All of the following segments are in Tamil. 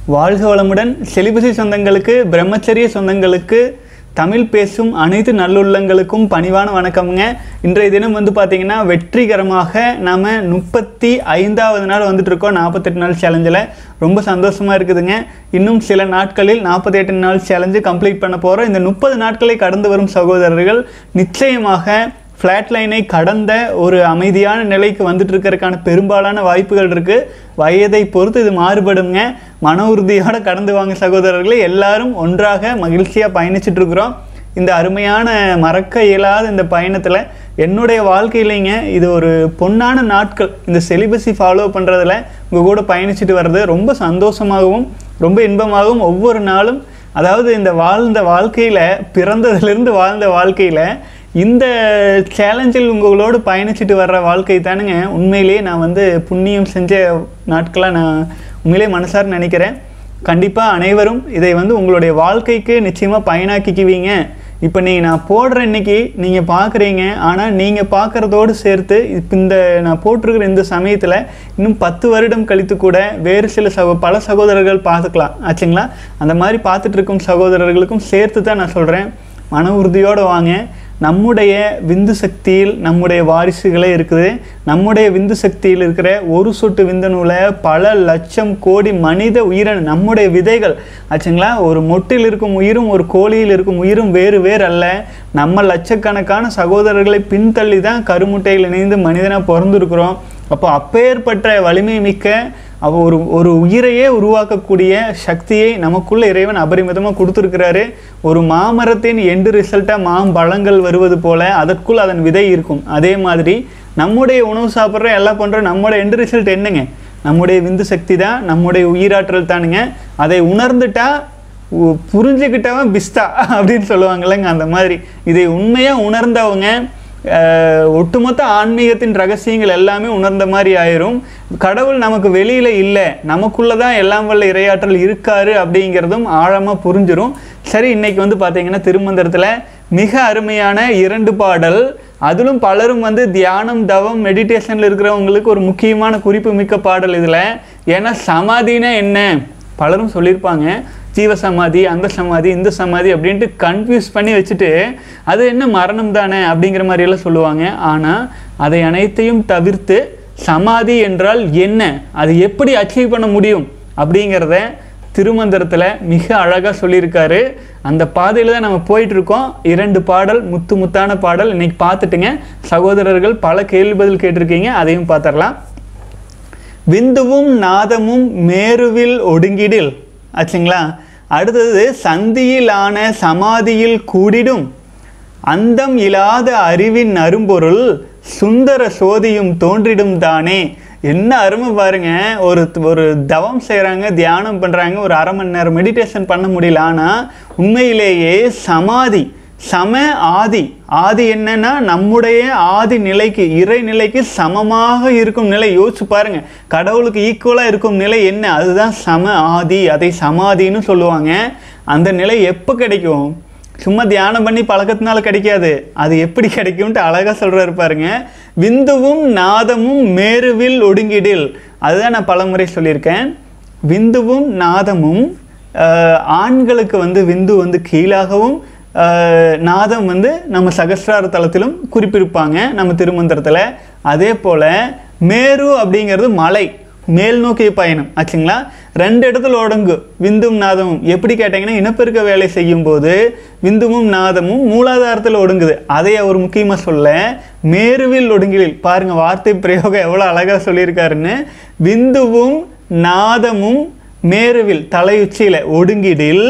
வாழ்க வளமுடன் செலிபசி சொந்தங்களுக்கு பிரம்மச்சரிய சொந்தங்களுக்கு தமிழ் பேசும் அனைத்து நல்லுள்ளங்களுக்கும் பணிவான வணக்கம்ங்க இன்றைய தினம் வந்து பார்த்தீங்கன்னா வெற்றிகரமாக நாம் முப்பத்தி ஐந்தாவது நாள் வந்துட்டு இருக்கோம் நாற்பத்தெட்டு நாள் சேலஞ்சில் ரொம்ப சந்தோஷமாக இருக்குதுங்க இன்னும் சில நாட்களில் நாற்பத்தெட்டு நாள் சேலஞ்சு கம்ப்ளீட் பண்ண போகிறோம் இந்த முப்பது நாட்களை கடந்து வரும் சகோதரர்கள் நிச்சயமாக ஃப்ளாட் லைனை கடந்த ஒரு அமைதியான நிலைக்கு வந்துட்டு இருக்கிறதுக்கான பெரும்பாலான வாய்ப்புகள் இருக்குது வயதை பொறுத்து இது மாறுபடுங்க மன உறுதியோட கடந்து வாங்க சகோதரர்களே எல்லாரும் ஒன்றாக மகிழ்ச்சியாக பயணிச்சுட்டு இருக்கிறோம் இந்த அருமையான மறக்க இயலாத இந்த பயணத்தில் என்னுடைய வாழ்க்கையிலைங்க இது ஒரு பொன்னான நாட்கள் இந்த செலிபஸை ஃபாலோ பண்ணுறதுல உங்கள் கூட பயணிச்சுட்டு வர்றது ரொம்ப சந்தோஷமாகவும் ரொம்ப இன்பமாகவும் ஒவ்வொரு நாளும் அதாவது இந்த வாழ்ந்த வாழ்க்கையில் பிறந்ததுலேருந்து வாழ்ந்த வாழ்க்கையில் இந்த சேலஞ்சில் உங்களோடு பயணிச்சுட்டு வர்ற வாழ்க்கை தானுங்க உண்மையிலேயே நான் வந்து புண்ணியம் செஞ்ச நாட்களாக நான் உண்மையிலே மனசார நினைக்கிறேன் கண்டிப்பாக அனைவரும் இதை வந்து உங்களுடைய வாழ்க்கைக்கு நிச்சயமாக பயனாக்கிக்குவீங்க இப்போ நீங்கள் நான் போடுற இன்னைக்கு நீங்கள் பார்க்குறீங்க ஆனால் நீங்கள் பார்க்குறதோடு சேர்த்து இப்போ இந்த நான் போட்டிருக்கிற இந்த சமயத்தில் இன்னும் பத்து வருடம் கழித்து கூட வேறு சில சகோ பல சகோதரர்கள் பார்த்துக்கலாம் ஆச்சுங்களா அந்த மாதிரி பார்த்துட்டு இருக்கும் சகோதரர்களுக்கும் சேர்த்து தான் நான் சொல்கிறேன் மன உறுதியோடு வாங்க நம்முடைய விந்து சக்தியில் நம்முடைய வாரிசுகளே இருக்குது நம்முடைய விந்து சக்தியில் இருக்கிற ஒரு சொட்டு விந்தணுவில் பல லட்சம் கோடி மனித உயிரின நம்முடைய விதைகள் ஆச்சுங்களா ஒரு மொட்டில் இருக்கும் உயிரும் ஒரு கோழியில் இருக்கும் உயிரும் வேறு வேறு அல்ல நம்ம லட்சக்கணக்கான சகோதரர்களை பின்தள்ளி தான் கருமுட்டையில் இணைந்து மனிதனாக பிறந்திருக்கிறோம் அப்போ அப்பேற்பட்ட வலிமை மிக்க அவ ஒரு ஒரு உயிரையே உருவாக்கக்கூடிய சக்தியை நமக்குள்ள இறைவன் அபரிமிதமாக கொடுத்துருக்கிறாரு ஒரு மாமரத்தின் எண்டு ரிசல்ட்டாக மாம்பழங்கள் வருவது போல அதற்குள் அதன் விதை இருக்கும் அதே மாதிரி நம்முடைய உணவு சாப்பிட்ற எல்லாம் பண்ணுறோம் நம்மளோட எண்டு ரிசல்ட் என்னங்க நம்முடைய விந்து சக்தி தான் நம்முடைய உயிராற்றல் தானுங்க அதை உணர்ந்துட்டா உ- புரிஞ்சுக்கிட்டவன் பிஸ்தா அப்படின்னு சொல்லுவாங்கல்லங்க அந்த மாதிரி இதை உண்மையாக உணர்ந்தவங்க அஹ், ஒட்டுமொத்த ஆன்மீகத்தின் ரகசியங்கள் எல்லாமே உணர்ந்த மாதிரி ஆயிரும் கடவுள் நமக்கு வெளியில இல்லை நமக்குள்ள தான் எல்லாம் வல்ல இரையாற்றல் இருக்காரு அப்படிங்கிறதும் ஆழமாக புரிஞ்சிரும் சரி இன்னைக்கு வந்து பார்த்தீங்கன்னா திருமந்திரத்தில் மிக அருமையான இரண்டு பாடல் அதிலும் பலரும் வந்து தியானம் தவம் மெடிடேஷனில் இருக்கிறவங்களுக்கு ஒரு முக்கியமான குறிப்பு மிக்க பாடல் இதில் ஏன்னா சமாதினா என்ன பலரும் சொல்லியிருப்பாங்க ஜீவ சமாதி அந்த சமாதி இந்த சமாதி அப்படின்ட்டு கன்ஃபியூஸ் பண்ணி வச்சுட்டு அது என்ன மரணம் தானே அப்படிங்கிற மாதிரியெல்லாம் சொல்லுவாங்க ஆனால் அதை அனைத்தையும் தவிர்த்து சமாதி என்றால் என்ன அது எப்படி அச்சீவ் பண்ண முடியும் அப்படிங்கிறத திருமந்திரத்தில் மிக அழகாக சொல்லியிருக்காரு அந்த பாதையில் தான் நம்ம போயிட்டு இருக்கோம் இரண்டு பாடல் முத்து முத்தான பாடல் இன்னைக்கு பார்த்துட்டுங்க சகோதரர்கள் பல கேள்வி பதில் கேட்டிருக்கீங்க அதையும் பார்த்துடலாம் விந்துவும் நாதமும் மேருவில் ஒடுங்கிடில் ஆச்சுங்களா அடுத்தது சந்தியிலான சமாதியில் கூடிடும் அந்தம் இல்லாத அறிவின் அரும்பொருள் சுந்தர சோதியும் தோன்றிடும் தானே என்ன அருமை பாருங்க ஒரு ஒரு தவம் செய்கிறாங்க தியானம் பண்ணுறாங்க ஒரு அரை மணி நேரம் மெடிடேஷன் பண்ண முடியல ஆனால் உண்மையிலேயே சமாதி சம ஆதி ஆதி என்னன்னா நம்முடைய ஆதி நிலைக்கு இறை நிலைக்கு சமமாக இருக்கும் நிலை யோசிச்சு பாருங்க கடவுளுக்கு ஈக்குவலாக இருக்கும் நிலை என்ன அதுதான் சம ஆதி அதை சமாதின்னு சொல்லுவாங்க அந்த நிலை எப்போ கிடைக்கும் சும்மா தியானம் பண்ணி பழக்கத்தினால கிடைக்காது அது எப்படி கிடைக்கும்ட்டு அழகாக சொல்கிறாரு பாருங்க விந்துவும் நாதமும் மேருவில் ஒடுங்கிடில் அதுதான் நான் பலமுறை சொல்லியிருக்கேன் விந்துவும் நாதமும் ஆஹ், ஆண்களுக்கு வந்து விந்து வந்து கீழாகவும் ஆஹ், நாதம் வந்து நம்ம சகஸ்ரார தலத்திலும் குறிப்பிருப்பாங்க நம்ம திருமந்திரத்தில் அதே போல் மேரு அப்படிங்கிறது மலை மேல் நோக்கிய பயணம் ஆச்சுங்களா ரெண்டு இடத்துல ஒடுங்கு விந்தும் நாதமும் எப்படி கேட்டிங்கன்னா இனப்பெருக்க வேலை செய்யும் போது விந்துவும் நாதமும் மூலாதாரத்தில் ஒடுங்குது அதை அவர் முக்கியமாக சொல்ல மேருவில் ஒடுங்கிலில் பாருங்க வார்த்தை பிரயோகம் எவ்வளோ அழகாக சொல்லியிருக்காருன்னு விந்துவும் நாதமும் மேருவில் தலையுச்சியில் ஒடுங்கிடில்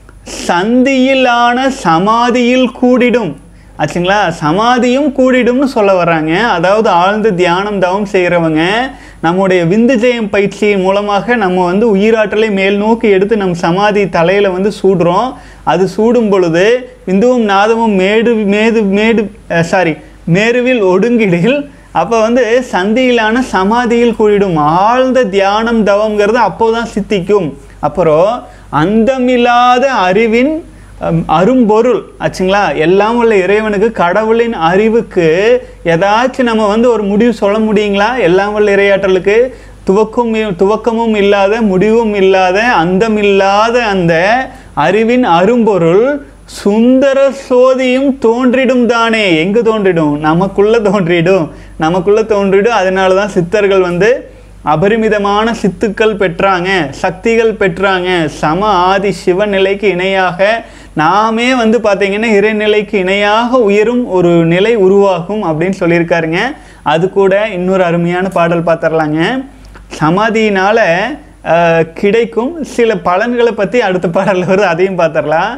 சந்தியிலான சமாதியில் கூடிடும் ஆச்சுங்களா சமாதியும் கூடிடும்னு சொல்ல வர்றாங்க அதாவது ஆழ்ந்து தியானம் தவம் செய்கிறவங்க நம்முடைய விந்து ஜெயம் பயிற்சியின் மூலமாக நம்ம வந்து உயிராற்றலை மேல் நோக்கி எடுத்து நம் சமாதி தலையில் வந்து சூடுறோம் அது சூடும் பொழுது விந்துவும் நாதமும் மேடு மேது மேடு சாரி மேருவில் ஒடுங்கிடில் அப்போ வந்து சந்தியிலான சமாதியில் கூடிடும் ஆழ்ந்த தியானம் தவம்ங்கிறது அப்போதான் சித்திக்கும் அப்புறம் அந்தமில்லாத அறிவின் அம், அரும்பொருள் ஆச்சுங்களா எல்லாம் உள்ள இறைவனுக்கு கடவுளின் அறிவுக்கு ஏதாச்சும் நம்ம வந்து ஒரு முடிவு சொல்ல முடியுங்களா எல்லாம் வல்ல இறையாற்றலுக்கு துவக்கும் துவக்கமும் இல்லாத முடிவும் இல்லாத அந்தமில்லாத அந்த அறிவின் அரும்பொருள் சுந்தர சோதியும் தோன்றிடும் தானே எங்கு தோன்றிடும் நமக்குள்ள தோன்றிடும் நமக்குள்ள தோன்றிடும் அதனால தான் சித்தர்கள் வந்து அபரிமிதமான சித்துக்கள் பெற்றாங்க சக்திகள் பெற்றாங்க சம ஆதி சிவநிலைக்கு இணையாக நாமே வந்து பார்த்தீங்கன்னா இறைநிலைக்கு இணையாக உயரும் ஒரு நிலை உருவாகும் அப்படின்னு சொல்லியிருக்காருங்க அது கூட இன்னொரு அருமையான பாடல் பார்த்துடலாங்க சமாதியினால அஹ், கிடைக்கும் சில பலன்களை பற்றி அடுத்த பாடலில் வருது அதையும் பார்த்துடலாம்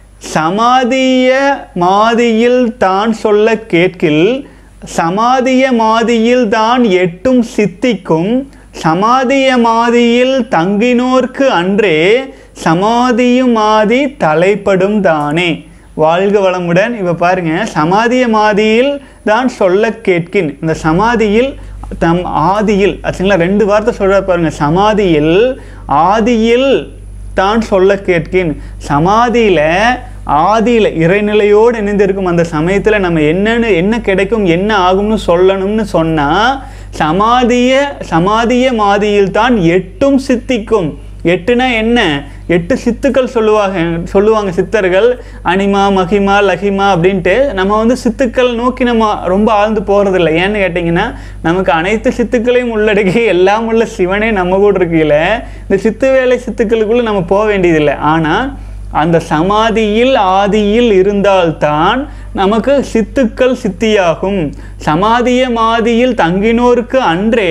சமாதிய மாதியில் தான் சொல்ல கேட்கில் சமாதிய மாதியில் தான் எட்டும் சித்திக்கும் சமாதிய மாதியில் தங்கினோர்க்கு அன்றே சமாதியுமாதி தலைப்படும் தானே வாழ்க வளமுடன் இப்போ பாருங்க சமாதிய மாதியில் தான் சொல்ல கேட்கின் இந்த சமாதியில் தம் ஆதியில் ஆச்சுங்களா ரெண்டு வார்த்தை சொல்ற பாருங்க சமாதியில் ஆதியில் தான் சொல்ல கேட்கின் சமாதியில ஆதியில இறைநிலையோடு இணைந்திருக்கும் அந்த சமயத்துல நம்ம என்னன்னு என்ன கிடைக்கும் என்ன ஆகும்னு சொல்லணும்னு சொன்னா சமாதிய சமாதிய மாதியில் தான் எட்டும் சித்திக்கும் எட்டுனா என்ன எட்டு சித்துக்கள் சொல்லுவாங்க சொல்லுவாங்க சித்தர்கள் அனிமா மகிமா லகிமா அப்படின்ட்டு நம்ம வந்து சித்துக்கள் நோக்கி நம்ம ரொம்ப ஆழ்ந்து போகிறதில்ல ஏன்னு கேட்டிங்கன்னா நமக்கு அனைத்து சித்துக்களையும் உள்ளடக்கி எல்லாம் உள்ள சிவனே நம்ம கூட இருக்கையில் இந்த சித்து வேலை சித்துக்களுக்குள்ளே நம்ம போக வேண்டியதில்லை ஆனால் அந்த சமாதியில் ஆதியில் இருந்தால்தான் நமக்கு சித்துக்கள் சித்தியாகும் சமாதிய மாதியில் தங்கினோருக்கு அன்றே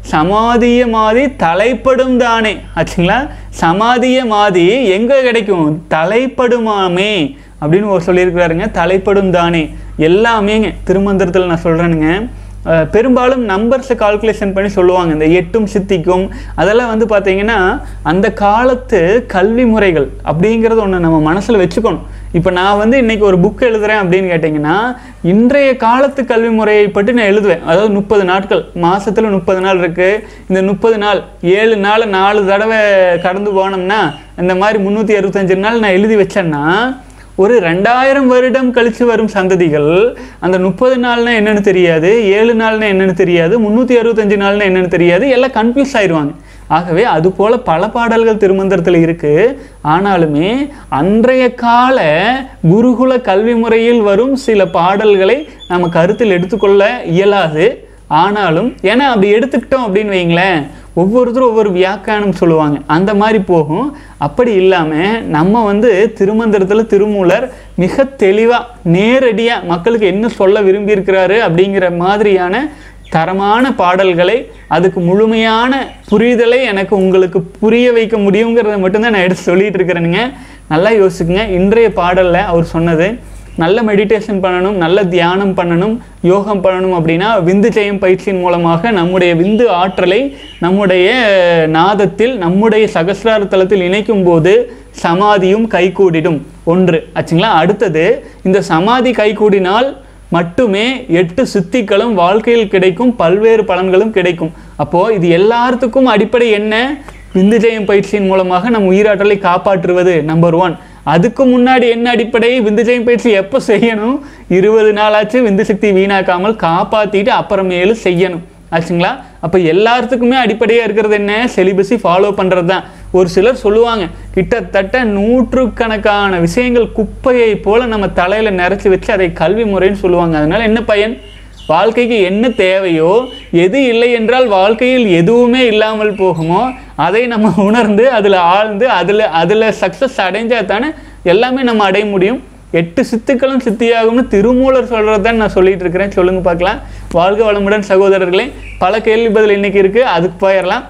சமாதிய மாதி தலைப்படும் தானே ஆச்சுங்களா சமாதிய மாதி எங்க கிடைக்கும் தலைப்படுமாமே அப்படின்னு ஒரு சொல்லியிருக்கிறாருங்க தலைப்படும் தானே எல்லாமேங்க திருமந்திரத்தில் நான் சொல்றேனுங்க அஹ் பெரும்பாலும் நம்பர்ஸை கால்குலேஷன் பண்ணி சொல்லுவாங்க இந்த எட்டும் சித்திக்கும் அதெல்லாம் வந்து பார்த்தீங்கன்னா அந்த காலத்து கல்வி முறைகள் அப்படிங்கிறது ஒன்று நம்ம மனசில் வச்சுக்கணும் இப்போ நான் வந்து இன்னைக்கு ஒரு புக் எழுதுறேன் அப்படின்னு கேட்டிங்கன்னா இன்றைய காலத்து கல்வி முறையை பற்றி நான் எழுதுவேன் அதாவது முப்பது நாட்கள் மாசத்துல முப்பது நாள் இருக்கு இந்த முப்பது நாள் ஏழு நாள் நாலு தடவை கடந்து போனோம்னா இந்த மாதிரி முந்நூற்றி அறுபத்தஞ்சு நாள் நான் எழுதி வச்சேன்னா ஒரு ரெண்டாயிரம் வருடம் கழிச்சு வரும் சந்ததிகள் அந்த முப்பது நாள்னா என்னன்னு தெரியாது ஏழு நாள்னா என்னன்னு தெரியாது முந்நூற்றி அறுபத்தஞ்சு நாள்னா என்னன்னு தெரியாது எல்லாம் கன்ஃபியூஸ் ஆயிடுவாங்க ஆகவே அது போல பல பாடல்கள் திருமந்திரத்தில் இருக்கு ஆனாலுமே அன்றைய கால குருகுல கல்வி முறையில் வரும் சில பாடல்களை நம்ம கருத்தில் எடுத்துக்கொள்ள இயலாது ஆனாலும் ஏன்னா அப்படி எடுத்துக்கிட்டோம் அப்படின்னு வைங்களேன் ஒவ்வொருத்தரும் ஒவ்வொரு வியாக்கியானம் சொல்லுவாங்க அந்த மாதிரி போகும் அப்படி இல்லாமல் நம்ம வந்து திருமந்திரத்தில் திருமூலர் மிக தெளிவாக நேரடியாக மக்களுக்கு என்ன சொல்ல விரும்பியிருக்கிறாரு அப்படிங்கிற மாதிரியான தரமான பாடல்களை அதுக்கு முழுமையான புரிதலை எனக்கு உங்களுக்கு புரிய வைக்க முடியுங்கிறத மட்டும்தான் நான் எடுத்து சொல்லிட்டு இருக்கிறேனுங்க நல்லா யோசிக்குங்க இன்றைய பாடலில் அவர் சொன்னது நல்ல மெடிடேஷன் பண்ணணும் நல்ல தியானம் பண்ணணும் யோகம் பண்ணணும் அப்படின்னா விந்து ஜெயம் பயிற்சியின் மூலமாக நம்முடைய விந்து ஆற்றலை நம்முடைய நாதத்தில் நம்முடைய சகசிரார தலத்தில் இணைக்கும் போது சமாதியும் கைகூடிடும் ஒன்று ஆச்சுங்களா அடுத்தது இந்த சமாதி கைகூடினால் மட்டுமே எட்டு சித்திகளும் வாழ்க்கையில் கிடைக்கும் பல்வேறு பலன்களும் கிடைக்கும் அப்போ இது எல்லாத்துக்கும் அடிப்படை என்ன விந்து ஜெயம் பயிற்சியின் மூலமாக நம் உயிராற்றலை காப்பாற்றுவது நம்பர் ஒன் அதுக்கு முன்னாடி என்ன அடிப்படை விந்து ஜெயம் பயிற்சி எப்போ செய்யணும் இருபது நாளாச்சு விந்து சக்தி வீணாக்காமல் காப்பாற்றிட்டு அப்புறமேலு செய்யணும் ஆச்சுங்களா அப்போ எல்லாத்துக்குமே அடிப்படையாக இருக்கிறது என்ன செலிபஸை ஃபாலோ பண்ணுறது தான் ஒரு சிலர் சொல்லுவாங்க கிட்டத்தட்ட நூற்றுக்கணக்கான விஷயங்கள் குப்பையை போல நம்ம தலையில் நிறைச்சி வச்சு அதை கல்வி முறைன்னு சொல்லுவாங்க அதனால என்ன பயன் வாழ்க்கைக்கு என்ன தேவையோ எது இல்லை என்றால் வாழ்க்கையில் எதுவுமே இல்லாமல் போகுமோ அதை நம்ம உணர்ந்து அதில் ஆழ்ந்து அதில் அதில் சக்ஸஸ் அடைஞ்சா தானே எல்லாமே நம்ம அடைய முடியும் எட்டு சித்துக்களும் சித்தியாகும்னு திருமூலர் சொல்கிறது தான் நான் சொல்லிட்டு இருக்கிறேன் சொல்லுங்க பார்க்கலாம் வாழ்க வளமுடன் சகோதரர்களே பல கேள்வி பதில் இன்னைக்கு இருக்குது அதுக்கு போயிடலாம்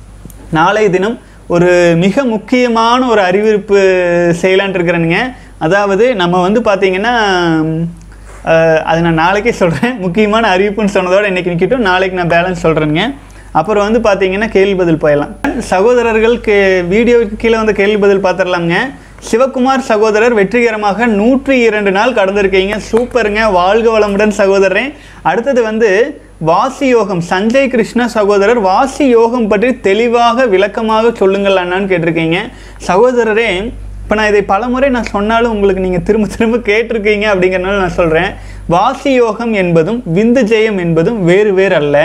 நாளை தினம் ஒரு மிக முக்கியமான ஒரு அறிவிப்பு செய்யலான்ட்டு இருக்கிறேனுங்க அதாவது நம்ம வந்து பார்த்தீங்கன்னா அஹ், அது நான் நாளைக்கே சொல்கிறேன் முக்கியமான அறிவிப்புன்னு சொன்னதோட இன்னைக்கு நிற்கட்டும் நாளைக்கு நான் பேலன்ஸ் சொல்கிறேனுங்க அப்புறம் வந்து பார்த்தீங்கன்னா கேள்வி பதில் போயிடலாம் சகோதரர்கள் கே வீடியோவுக்கு கீழே வந்து கேள்வி பதில் பார்த்துடலாம்ங்க சிவகுமார் சகோதரர் வெற்றிகரமாக நூற்றி இரண்டு நாள் கடந்திருக்கீங்க சூப்பருங்க வாழ்க வளமுடன் சகோதரன் அடுத்தது வந்து வாசி யோகம் சஞ்சய் கிருஷ்ணா சகோதரர் வாசி யோகம் பற்றி தெளிவாக விளக்கமாக சொல்லுங்கள் அண்ணான்னு கேட்டிருக்கீங்க சகோதரரே இப்போ நான் இதை பலமுறை நான் சொன்னாலும் உங்களுக்கு நீங்கள் திரும்ப திரும்ப கேட்டிருக்கீங்க அப்படிங்கிறனால நான் சொல்கிறேன் வாசி யோகம் என்பதும் விந்து ஜெயம் என்பதும் வேறு வேறு அல்ல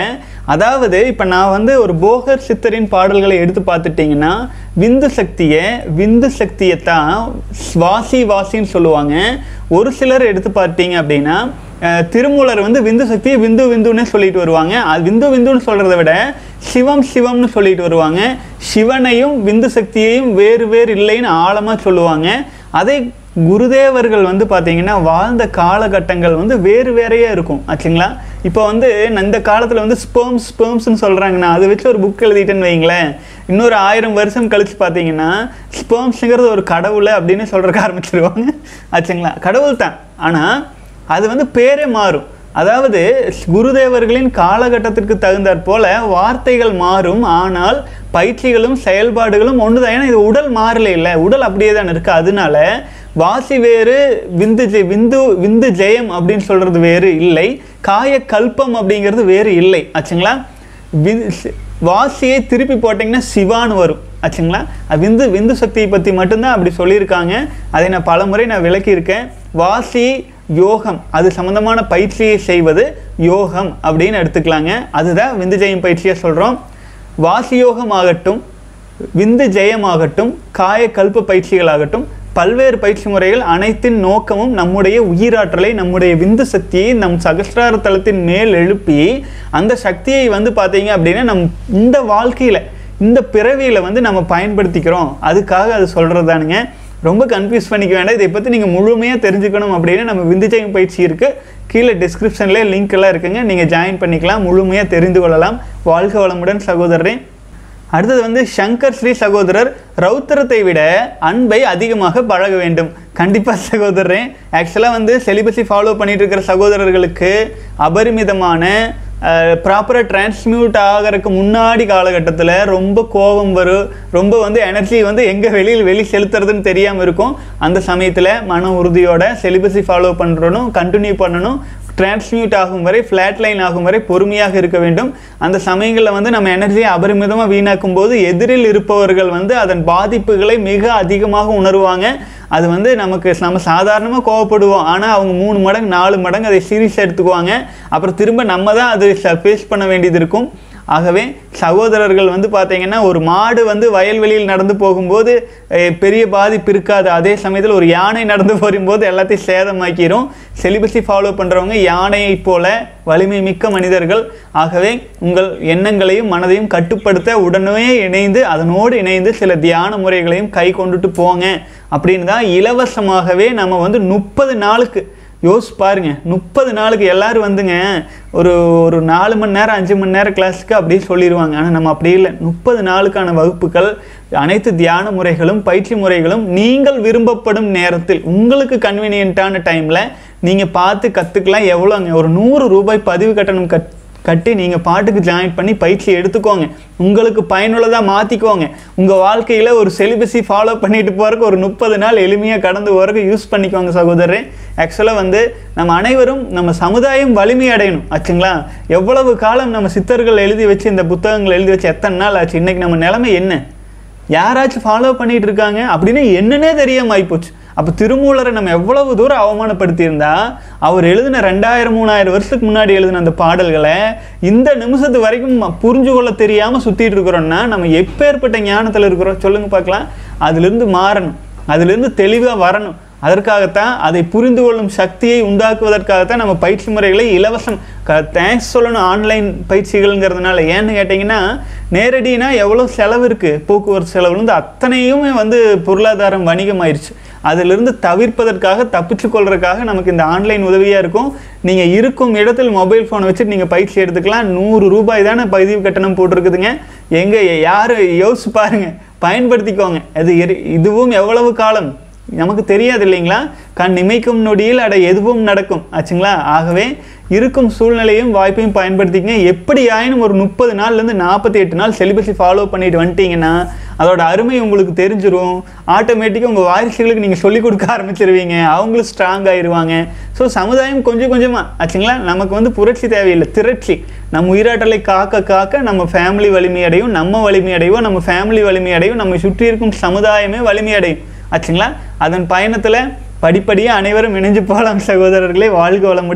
அதாவது இப்போ நான் வந்து ஒரு போகர் சித்தரின் பாடல்களை எடுத்து பார்த்துட்டிங்கன்னா விந்து சக்தியை விந்து சக்தியை தான் சுவாசி வாசின்னு சொல்லுவாங்க ஒரு சிலர் எடுத்து பார்த்தீங்க அப்படின்னா அஹ், திருமூலர் வந்து விந்து சக்தியை விந்து விந்துன்னு சொல்லிட்டு வருவாங்க அது விந்து விந்துன்னு சொல்கிறத விட சிவம் சிவம்னு சொல்லிட்டு வருவாங்க சிவனையும் விந்து சக்தியையும் வேறு வேறு இல்லைன்னு ஆழமாக சொல்லுவாங்க அதே குருதேவர்கள் வந்து பார்த்தீங்கன்னா வாழ்ந்த காலகட்டங்கள் வந்து வேறு வேறையே இருக்கும் ஆச்சுங்களா இப்போ வந்து நான் இந்த காலத்தில் வந்து ஸ்பேம்ஸ் ஸ்பேம்ஸ்னு சொல்கிறாங்கண்ணா அதை வச்சு ஒரு புக் எழுதிட்டேன்னு வைங்களேன் இன்னொரு ஆயிரம் வருஷம் கழிச்சு பார்த்தீங்கன்னா ஸ்பேம்ஸுங்கிறது ஒரு கடவுள் அப்படின்னு சொல்கிறக்க ஆரம்பிச்சிருவாங்க ஆச்சுங்களா கடவுள் தான் ஆனால் அது வந்து பேரே மாறும் அதாவது குருதேவர்களின் காலகட்டத்திற்கு தகுந்தாற் போல வார்த்தைகள் மாறும் ஆனால் பயிற்சிகளும் செயல்பாடுகளும் ஒன்று தான் ஏன்னா இது உடல் மாறல இல்லை உடல் அப்படியே தான் இருக்கு அதனால வாசி வேறு விந்து ஜெய் விந்து விந்து ஜெயம் அப்படின்னு சொல்றது வேறு இல்லை காய கல்பம் அப்படிங்கிறது வேறு இல்லை ஆச்சுங்களா வி- சி- வாசியை திருப்பி போட்டிங்கன்னா சிவான்னு வரும் ஆச்சுங்களா அது விந்து விந்து சக்தியை பற்றி மட்டும்தான் அப்படி சொல்லியிருக்காங்க அதை நான் பலமுறை நான் விளக்கியிருக்கேன் வாசி யோகம் அது சம்மந்தமான பயிற்சியை செய்வது யோகம் அப்படின்னு எடுத்துக்கலாங்க அதுதான் விந்து ஜெயம் பயிற்சியை சொல்கிறோம் வாசி யோகம் ஆகட்டும் விந்து ஜெயமாகட்டும் காய கல்ப பயிற்சிகளாகட்டும் பல்வேறு பயிற்சி முறைகள் அனைத்தின் நோக்கமும் நம்முடைய உயிராற்றலை நம்முடைய விந்து சக்தியை நம் சகஸ்ரார தளத்தின் மேல் எழுப்பி அந்த சக்தியை வந்து பார்த்தீங்க அப்படின்னா நம் இந்த வாழ்க்கையில் இந்த பிறவியில் வந்து நம்ம பயன்படுத்திக்கிறோம் அதுக்காக அது சொல்கிறது தானுங்க ரொம்ப கன்ஃபியூஸ் பண்ணிக்க வேண்டாம் இதை பற்றி நீங்கள் முழுமையாக தெரிஞ்சுக்கணும் அப்படின்னு நம்ம விந்துஜயம் பயிற்சி இருக்குது கீழே டிஸ்கிரிப்ஷன்லேயே லிங்க் எல்லாம் இருக்குங்க நீங்கள் ஜாயின் பண்ணிக்கலாம் முழுமையாக தெரிந்து கொள்ளலாம் வாழ்க வளமுடன் சகோதரரே அடுத்தது வந்து சங்கர் ஸ்ரீ சகோதரர் ரௌத்திரத்தை விட அன்பை அதிகமாக பழக வேண்டும் கண்டிப்பாக சகோதரரே ஆக்சுவலாக வந்து செலிபஸை ஃபாலோ பண்ணிட்டு இருக்கிற சகோதரர்களுக்கு அபரிமிதமான ப்ராப்பராக டிரான்ஸ்மியூட் ஆகிறதுக்கு முன்னாடி காலகட்டத்தில் ரொம்ப கோபம் வரும் ரொம்ப வந்து எனர்ஜி வந்து எங்கே வெளியில் வெளி செலுத்துறதுன்னு தெரியாமல் இருக்கும் அந்த சமயத்தில் மன உறுதியோட செலிபஸை ஃபாலோ பண்ணுறணும் கண்டினியூ பண்ணணும் டிரான்ஸ்மியூட் ஆகும் வரை ஃப்ளாட் லைன் ஆகும் வரை பொறுமையாக இருக்க வேண்டும் அந்த சமயங்களில் வந்து நம்ம எனர்ஜியை அபரிமிதமாக வீணாக்கும் போது எதிரில் இருப்பவர்கள் வந்து அதன் பாதிப்புகளை மிக அதிகமாக உணருவாங்க அது வந்து நமக்கு நம்ம சாதாரணமாக கோவப்படுவோம் ஆனால் அவங்க மூணு மடங்கு நாலு மடங்கு அதை சீரியஸாக எடுத்துக்குவாங்க அப்புறம் திரும்ப நம்ம தான் அது ஃபேஸ் பண்ண வேண்டியது இருக்கும் ஆகவே சகோதரர்கள் வந்து பார்த்தீங்கன்னா ஒரு மாடு வந்து வயல்வெளியில் நடந்து போகும்போது அஹ், பெரிய பாதிப்பு இருக்காது அதே சமயத்தில் ஒரு யானை நடந்து போகும்போது எல்லாத்தையும் சேதமாக்கிரும் செலிபஸை ஃபாலோ பண்ணுறவங்க யானையைப் போல வலிமை மிக்க மனிதர்கள் ஆகவே உங்கள் எண்ணங்களையும் மனதையும் கட்டுப்படுத்த உடனே இணைந்து அதனோடு இணைந்து சில தியான முறைகளையும் கை கொண்டுட்டு போங்க அப்படின்னு தான் இலவசமாகவே நம்ம வந்து முப்பது நாளுக்கு யோசிச்சு பாருங்க முப்பது நாளுக்கு எல்லாரும் வந்துங்க ஒரு ஒரு நாலு மணி நேரம் அஞ்சு மணி நேரம் கிளாஸுக்கு அப்படியே சொல்லிடுவாங்க ஆனால் நம்ம அப்படி இல்லை முப்பது நாளுக்கான வகுப்புகள் அனைத்து தியான முறைகளும் பயிற்சி முறைகளும் நீங்கள் விரும்பப்படும் நேரத்தில் உங்களுக்கு கன்வீனியன்ட்டான டைமில் நீங்கள் பார்த்து கற்றுக்கலாம் எவ்வளோங்க ஒரு நூறு ரூபாய் பதிவு கட்டணம் கட் கட்டி நீங்கள் பாட்டுக்கு ஜாயின் பண்ணி பயிற்சி எடுத்துக்கோங்க உங்களுக்கு பயனுள்ளதாக மாற்றிக்கோங்க உங்கள் வாழ்க்கையில் ஒரு செலிபஸை ஃபாலோ பண்ணிட்டு போகிறதுக்கு ஒரு முப்பது நாள் எளிமையாக கடந்து போகிறதுக்கு யூஸ் பண்ணிக்கோங்க சகோதரரே ஆக்சுவலாக வந்து நம்ம அனைவரும் நம்ம சமுதாயம் வலிமை அடையணும் ஆச்சுங்களா எவ்வளவு காலம் நம்ம சித்தர்கள் எழுதி வச்சு இந்த புத்தகங்கள் எழுதி வச்சு எத்தனை நாள் ஆச்சு இன்னைக்கு நம்ம நிலைமை என்ன யாராச்சும் ஃபாலோ பண்ணிட்டு இருக்காங்க அப்படின்னு என்னன்னே தெரியாம ஆயிப்போச்சு அப்போ திருமூலரை நம்ம எவ்வளவு தூரம் அவமானப்படுத்தியிருந்தா அவர் எழுதின ரெண்டாயிரம் மூணாயிரம் வருஷத்துக்கு முன்னாடி எழுதின அந்த பாடல்களை இந்த நிமிஷத்து வரைக்கும் ம- புரிஞ்சு கொள்ள தெரியாம சுத்திட்டு இருக்கிறோம்னா நம்ம எப்பேற்பட்ட ஞானத்துல இருக்கிறோம் சொல்லுங்க பார்க்கலாம் அதிலிருந்து மாறணும் அதிலிருந்து தெளிவாக வரணும் அதற்காகத்தான் அதை புரிந்து கொள்ளும் சக்தியை உண்டாக்குவதற்காகத்தான் நம்ம பயிற்சி முறைகளை இலவசம் தேங்க்ஸ் சொல்லணும் ஆன்லைன் பயிற்சிகள்ங்கிறதுனால ஏன்னு கேட்டிங்கன்னா நேரடினா எவ்வளோ செலவு இருக்குது போக்குவரத்து செலவுலேருந்து அத்தனையுமே வந்து பொருளாதாரம் வணிகமாயிருச்சு அதிலிருந்து தவிர்ப்பதற்காக தப்பிச்சு கொள்றதுக்காக நமக்கு இந்த ஆன்லைன் உதவியாக இருக்கும் நீங்கள் இருக்கும் இடத்தில் மொபைல் ஃபோனை வச்சுட்டு நீங்கள் பயிற்சி எடுத்துக்கலாம் நூறு ரூபாய் தானே பதிவு கட்டணம் போட்டிருக்குதுங்க எங்கே யார் யோசிச்சு பாருங்க பயன்படுத்திக்கோங்க அது எரி- இதுவும் எவ்வளவு காலம் நமக்கு தெரியாது இல்லைங்களா கண் இமைக்கும் நொடியில் அட எதுவும் நடக்கும் ஆச்சுங்களா ஆகவே இருக்கும் சூழ்நிலையும் வாய்ப்பையும் பயன்படுத்திக்கங்க எப்படி ஆயினும் ஒரு முப்பது நாள்லேருந்து நாற்பத்தி எட்டு நாள் செலிபஸை ஃபாலோ பண்ணிட்டு வந்துட்டீங்கன்னா அதோட அருமை உங்களுக்கு தெரிஞ்சிரும் ஆட்டோமேட்டிக்காக உங்கள் வாரிசுகளுக்கு நீங்கள் சொல்லிக் கொடுக்க ஆரம்பிச்சிருவீங்க அவங்களும் ஸ்ட்ராங் ஆயிருவாங்க ஸோ சமுதாயம் கொஞ்சம் கொஞ்சமாக ஆச்சுங்களா நமக்கு வந்து புரட்சி தேவையில்லை திரட்சி நம்ம உயிராற்றலை காக்க காக்க நம்ம ஃபேமிலி வலிமை அடையும் நம்ம வலிமை அடைவோம் நம்ம ஃபேமிலி வலிமை அடையும் நம்ம சுற்றி இருக்கும் சமுதாயமே வலிமை அடையும் ஆச்சுங்களா அதன் பயணத்தில் படிப்படியாக அனைவரும் இணைஞ்சு போகலாம் சகோதரர்களே வாழ்க வளமுடன்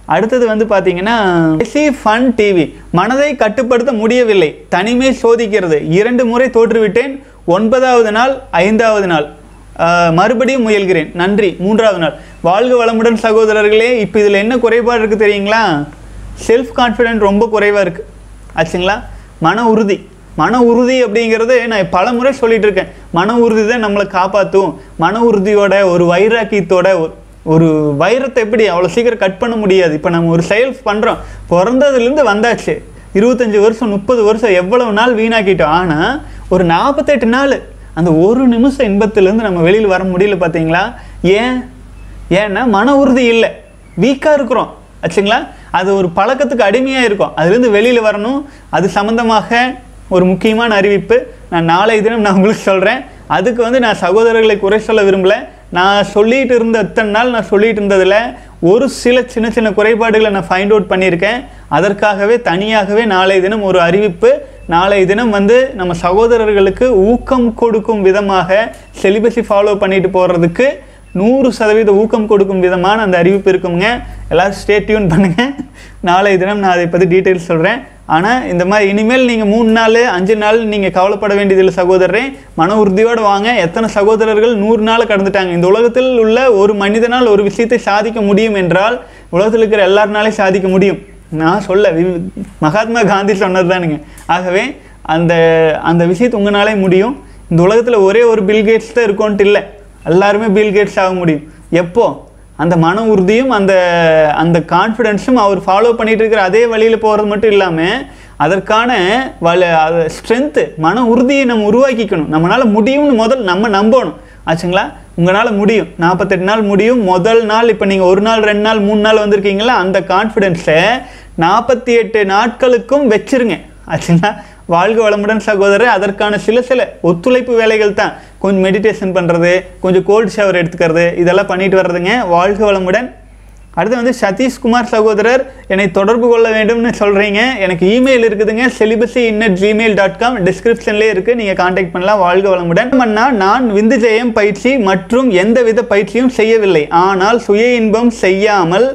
அடுத்தது வந்து பார்த்தீங்கன்னா ஃபன் டிவி மனதை கட்டுப்படுத்த முடியவில்லை தனிமை சோதிக்கிறது இரண்டு முறை தோற்றுவிட்டேன் ஒன்பதாவது நாள் ஐந்தாவது நாள் ஆஹ், மறுபடியும் முயல்கிறேன் நன்றி மூன்றாவது நாள் வாழ்க வளமுடன் சகோதரர்களே இப்போ இதில் என்ன குறைபாடு இருக்குது தெரியுங்களா செல்ஃப் கான்ஃபிடென்ட் ரொம்ப குறைவாக இருக்குது ஆச்சுங்களா மன உறுதி மன உறுதி அப்படிங்கிறது நான் பல முறை சொல்லிட்டு இருக்கேன் மன உறுதி தான் நம்மளை காப்பாற்றும் மன உறுதியோட ஒரு வைராக்கியத்தோட ஒரு- ஒரு வைரத்தை எப்படி அவ்வளோ சீக்கிரம் கட் பண்ண முடியாது இப்போ நம்ம ஒரு செயல் பண்ணுறோம் பிறந்ததுலேருந்து வந்தாச்சு இருபத்தஞ்சி வருஷம் முப்பது வருஷம் எவ்வளவு நாள் வீணாக்கிட்டோம் ஆனால் ஒரு நாற்பத்தெட்டு நாள் அந்த ஒரு நிமிஷம் இன்பத்திலேருந்து நம்ம வெளியில் வர முடியல பார்த்தீங்களா ஏன் ஏன்னா மன உறுதி இல்லை வீக்காக இருக்கிறோம் ஆச்சுங்களா அது ஒரு பழக்கத்துக்கு அடிமையாக இருக்கும் அதுலேருந்து வெளியில் வரணும் அது சம்மந்தமாக ஒரு முக்கியமான அறிவிப்பு நான் நாளை தினம் நான் உங்களுக்கு சொல்கிறேன் அதுக்கு வந்து நான் சகோதரர்களை குறை சொல்ல விரும்பல நான் சொல்லிட்டு இருந்த இத்தனை நாள் நான் சொல்லிட்டு இருந்ததில் ஒரு சில சின்ன சின்ன குறைபாடுகளை நான் ஃபைண்ட் அவுட் பண்ணியிருக்கேன் அதற்காகவே தனியாகவே நாளை தினம் ஒரு அறிவிப்பு நாளை தினம் வந்து நம்ம சகோதரர்களுக்கு ஊக்கம் கொடுக்கும் விதமாக செலிபஸை ஃபாலோ பண்ணிட்டு போகிறதுக்கு நூறு சதவீத ஊக்கம் கொடுக்கும் விதமான அந்த அறிவிப்பு இருக்குங்க எல்லாரும் ஸ்டே டியூன் பண்ணுங்க நாளை தினம் நான் அதை பற்றி டீட்டெயில்ஸ் சொல்கிறேன் ஆனால் இந்த மாதிரி இனிமேல் நீங்கள் மூணு நாள் அஞ்சு நாள் நீங்கள் கவலைப்பட வேண்டியதில்லை சகோதரரே மன உறுதியோடு வாங்க எத்தனை சகோதரர்கள் நூறு நாள் கடந்துட்டாங்க இந்த உலகத்தில் உள்ள ஒரு மனிதனால் ஒரு விஷயத்தை சாதிக்க முடியும் என்றால் உலகத்தில் இருக்கிற எல்லாருனாலையும் சாதிக்க முடியும் நான் சொல்ல வி- மகாத்மா காந்தி சொன்னது தானுங்க ஆகவே அந்த அந்த விஷயத்தை உங்களாலே முடியும் இந்த உலகத்தில் ஒரே ஒரு பில்கேட்ஸ் தான் இருக்கோன்ட்டு இல்லை எல்லாருமே பில்கேட்ஸ் ஆக முடியும் எப்போ அந்த மன உறுதியும் அந்த அந்த கான்ஃபிடென்ஸும் அவர் ஃபாலோ பண்ணிட்டு இருக்கிற அதே வழியில் போகிறது மட்டும் இல்லாமல் அதற்கான வல ஸ்ட்ரென்த்து மன உறுதியை நம்ம உருவாக்கிக்கணும் நம்மளால் முடியும்னு முதல் நம்ம நம்பணும் ஆச்சுங்களா உங்களால் முடியும் நாற்பத்தெட்டு நாள் முடியும் முதல் நாள் இப்போ நீங்கள் ஒரு நாள் ரெண்டு நாள் மூணு நாள் வந்திருக்கீங்களா அந்த கான்ஃபிடென்ஸை நாற்பத்தி எட்டு நாட்களுக்கும் வச்சிருங்க ஆச்சுங்களா வாழ்க வளமுடன் சகோதரர் அதற்கான சில சில ஒத்துழைப்பு வேலைகள் தான் கொஞ்சம் மெடிடேஷன் பண்ணுறது கொஞ்சம் கோல்டு ஷவர் எடுத்துக்கிறது இதெல்லாம் பண்ணிட்டு வர்றதுங்க வாழ்க வளமுடன் அடுத்து வந்து சதீஷ்குமார் சகோதரர் என்னை தொடர்பு கொள்ள வேண்டும்னு சொல்கிறீங்க எனக்கு இமெயில் இருக்குதுங்க celibacy innate Gmail dot com டிஸ்கிரிப்ஷன்லேயே இருக்குது நீங்கள் காண்டாக்ட் பண்ணலாம் வாழ்க வளமுடன் பண்ணா நான் விந்து ஜெயம் பயிற்சி மற்றும் எந்தவித பயிற்சியும் செய்யவில்லை ஆனால் சுய இன்பம் செய்யாமல்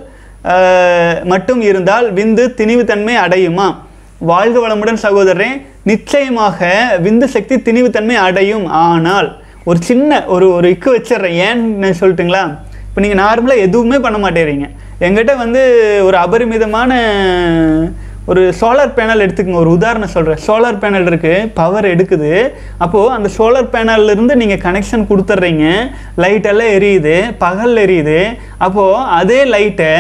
ஆஹ், மட்டும் இருந்தால் விந்து திணிவுத்தன்மை அடையுமா வாழ்க வளமுடன் சகோதரரே நிச்சயமாக விந்து சக்தி திணிவுத்தன்மை அடையும் ஆனால் ஒரு சின்ன ஒரு ஒரு இக்கு வச்சிடுறேன் ஏன்னு சொல்லட்டுங்களா இப்போ நீங்கள் நார்மலாக எதுவுமே பண்ண மாட்டேறீங்க எங்கிட்ட வந்து ஒரு அபரிமிதமான ஒரு சோலார் பேனல் எடுத்துக்கங்க ஒரு உதாரணம் சொல்கிறேன் சோலார் பேனல் இருக்குது பவர் எடுக்குது அப்போது அந்த சோலார் பேனல்லேருந்து நீங்கள் கனெக்ஷன் கொடுத்துட்றீங்க லைட்டெல்லாம் எரியுது பகல் எரியுது அப்போது அதே லைட்டை